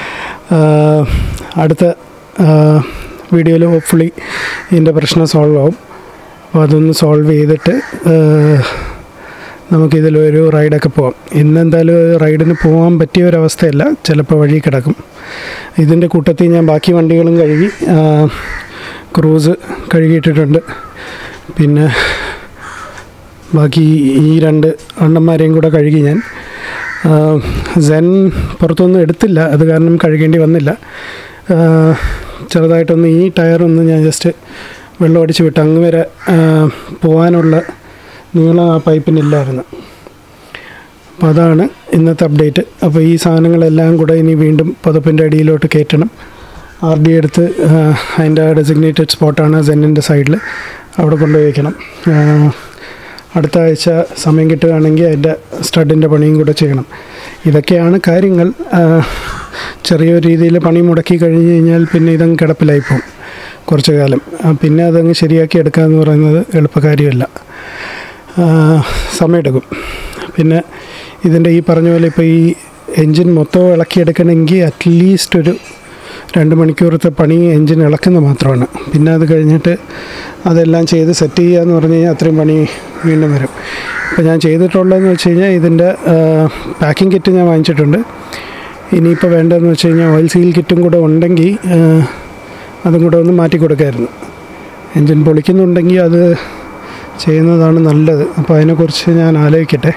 അടുത്ത വീഡിയോയിൽ ഹോപ്പ്ഫുള്ളി ഇതിൻ്റെ പ്രശ്നം സോൾവ് ആവും അപ്പോൾ അതൊന്ന് സോൾവ് ചെയ്തിട്ട് നമുക്കിതിലൊരു റൈഡൊക്കെ പോവാം ഇന്നെന്തായാലും റൈഡിന് പോകാൻ പറ്റിയ ഒരവസ്ഥയല്ല ചിലപ്പോൾ വഴി കിടക്കും ഇതിൻ്റെ കൂട്ടത്തിൽ ഞാൻ ബാക്കി വണ്ടികളും കഴുകി ക്രൂസ് കഴുകിയിട്ടിട്ടുണ്ട് പിന്നെ ബാക്കി ഈ രണ്ട് അണ്ണന്മാരെയും കൂടെ കഴുകി ഞാൻ സെൻ പുറത്തൊന്നും എടുത്തില്ല അത് കാരണം കഴുകേണ്ടി വന്നില്ല ചെറുതായിട്ടൊന്ന് ഈ ടയറൊന്ന് ഞാൻ ജസ്റ്റ് വെള്ളം അടിച്ച് വിട്ട് അങ്ങ് വരെ പോകാനുള്ള നീളം ആ പൈപ്പിനില്ലായിരുന്നു അപ്പോൾ അതാണ് ഇന്നത്തെ അപ്ഡേറ്റ് അപ്പോൾ ഈ സാധനങ്ങളെല്ലാം കൂടെ ഇനി വീണ്ടും പുതപ്പിൻ്റെ അടിയിലോട്ട് കയറ്റണം ആർ ഡി എടുത്ത് അതിൻ്റെ ഡെസിഗ്നേറ്റഡ് സ്പോട്ടാണ് സെന്നിൻ്റെ സൈഡിൽ അവിടെ കൊണ്ടുപോയി വയ്ക്കണം അടുത്ത ആഴ്ച സമയം കിട്ടുകയാണെങ്കിൽ അതിൻ്റെ സ്റ്റഡിൻ്റെ പണിയും കൂടെ ചെയ്യണം ഇതൊക്കെയാണ് കാര്യങ്ങൾ ചെറിയൊരു രീതിയിൽ പണി മുടക്കി കഴിഞ്ഞ് കഴിഞ്ഞാൽ പിന്നെ ഇതങ്ങ് കിടപ്പിലായി പോകും കുറച്ച് കാലം പിന്നെ അതങ്ങ് ശരിയാക്കി എടുക്കുക എന്ന് പറയുന്നത് എളുപ്പകാര്യമല്ല സമയമെടുക്കും പിന്നെ ഇതിൻ്റെ ഈ പറഞ്ഞ പോലെ ഇപ്പോൾ ഈ എൻജിൻ മൊത്തം ഇളക്കിയെടുക്കണമെങ്കിൽ അറ്റ്ലീസ്റ്റ് ഒരു രണ്ട് മണിക്കൂറത്തെ പണി എൻജിൻ ഇളക്കുന്നത് മാത്രമാണ് പിന്നെ അത് കഴിഞ്ഞിട്ട് അതെല്ലാം ചെയ്ത് സെറ്റ് ചെയ്യുക എന്ന് പറഞ്ഞു കഴിഞ്ഞാൽ അത്രയും പണി വീണ്ടും വരും ഇപ്പോൾ ഞാൻ ചെയ്തിട്ടുള്ളതെന്ന് വെച്ച് കഴിഞ്ഞാൽ ഇതിൻ്റെ പാക്കിംഗ് കിറ്റ് ഞാൻ വാങ്ങിച്ചിട്ടുണ്ട് ഇനിയിപ്പോൾ വേണ്ടതെന്ന് വെച്ച് കഴിഞ്ഞാൽ ഓയിൽ സീൽ കിറ്റും കൂടെ ഉണ്ടെങ്കിൽ അതും കൂടെ ഒന്ന് മാറ്റി കൊടുക്കായിരുന്നു എൻജിൻ പൊളിക്കുന്നുണ്ടെങ്കിൽ അത് ചെയ്യുന്നതാണ് നല്ലത് അപ്പോൾ അതിനെക്കുറിച്ച് ഞാൻ ആലോചിക്കട്ടെ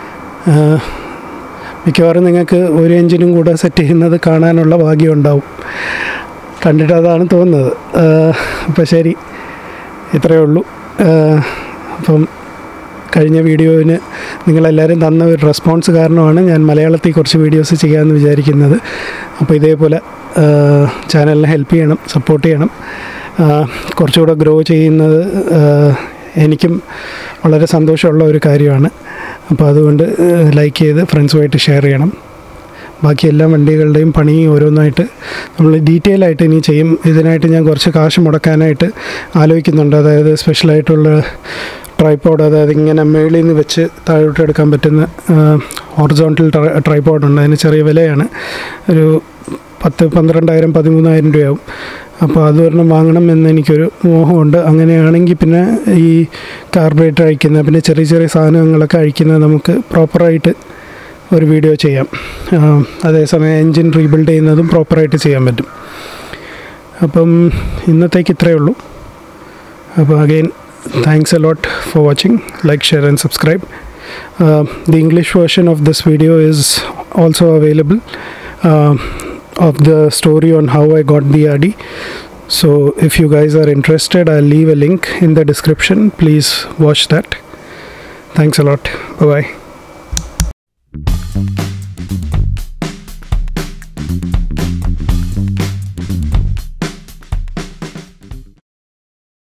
മിക്കവാറും നിങ്ങൾക്ക് ഒരു എൻജിനും കൂടെ സെറ്റ് ചെയ്യുന്നത് കാണാനുള്ള ഭാഗ്യം ഉണ്ടാവും കണ്ടിട്ട് അതാണ് തോന്നുന്നത് അപ്പോൾ ശരി ഇത്രയേ ഉള്ളൂ അപ്പം കഴിഞ്ഞ വീഡിയോവിന് നിങ്ങളെല്ലാവരും തന്ന ഒരു റെസ്പോൺസ് കാരണമാണ് ഞാൻ മലയാളത്തിൽ കുറച്ച് വീഡിയോസ് ചെയ്യാമെന്ന് വിചാരിക്കുന്നത് അപ്പോൾ ഇതേപോലെ ചാനലിനെ ഹെൽപ്പ് ചെയ്യണം സപ്പോർട്ട് ചെയ്യണം കുറച്ചുകൂടെ ഗ്രോ ചെയ്യുന്നത് എനിക്കും വളരെ സന്തോഷമുള്ള ഒരു കാര്യമാണ് അപ്പോൾ അതുകൊണ്ട് ലൈക്ക് ചെയ്ത് ഫ്രണ്ട്സുമായിട്ട് ഷെയർ ചെയ്യണം ബാക്കി എല്ലാ വണ്ടികളുടെയും പണി ഓരോന്നായിട്ട് നമ്മൾ ഡീറ്റെയിൽ ആയിട്ട് ഇനി ചെയ്യും ഇതിനായിട്ട് ഞാൻ കുറച്ച് കാശ് മുടക്കാനായിട്ട് ആലോചിക്കുന്നുണ്ട് അതായത് സ്പെഷ്യലായിട്ടുള്ള ട്രൈപ്പോഡ് അതായത് ഇങ്ങനെ മേളിൽ നിന്ന് വെച്ച് താഴോട്ട് എടുക്കാൻ പറ്റുന്ന ഹോറിസോണ്ടൽ ട്രൈപ്പോഡ് ഉണ്ട് അതിന് ചെറിയ വിലയാണ് ഒരു പത്ത് പന്ത്രണ്ടായിരം പതിമൂന്നായിരം രൂപയാവും അപ്പോൾ അത് ഒരെണ്ണം വാങ്ങണം എന്ന് എനിക്കൊരു മോഹമുണ്ട് അങ്ങനെയാണെങ്കിൽ പിന്നെ ഈ കാർബറേറ്റർ അഴിക്കുന്ന പിന്നെ ചെറിയ ചെറിയ സാധനങ്ങളൊക്കെ അഴിക്കുന്നത് നമുക്ക് പ്രോപ്പറായിട്ട് ഒരു വീഡിയോ ചെയ്യാം ആ, അതേസമയം എൻജിൻ റീബിൽഡ് ചെയ്യുന്നതും പ്രോപ്പറായിട്ട് ചെയ്യാൻ പറ്റും അപ്പം ഇന്നത്തേക്ക് ഇത്രയേ ഉള്ളൂ അപ്പോൾ again thanks a lot for watching like share and subscribe the English version of this video is also available uh, of the story on how I got the RD. So if you guys are interested, I'll leave a link in the description. Please watch that. Thanks a lot. Bye bye.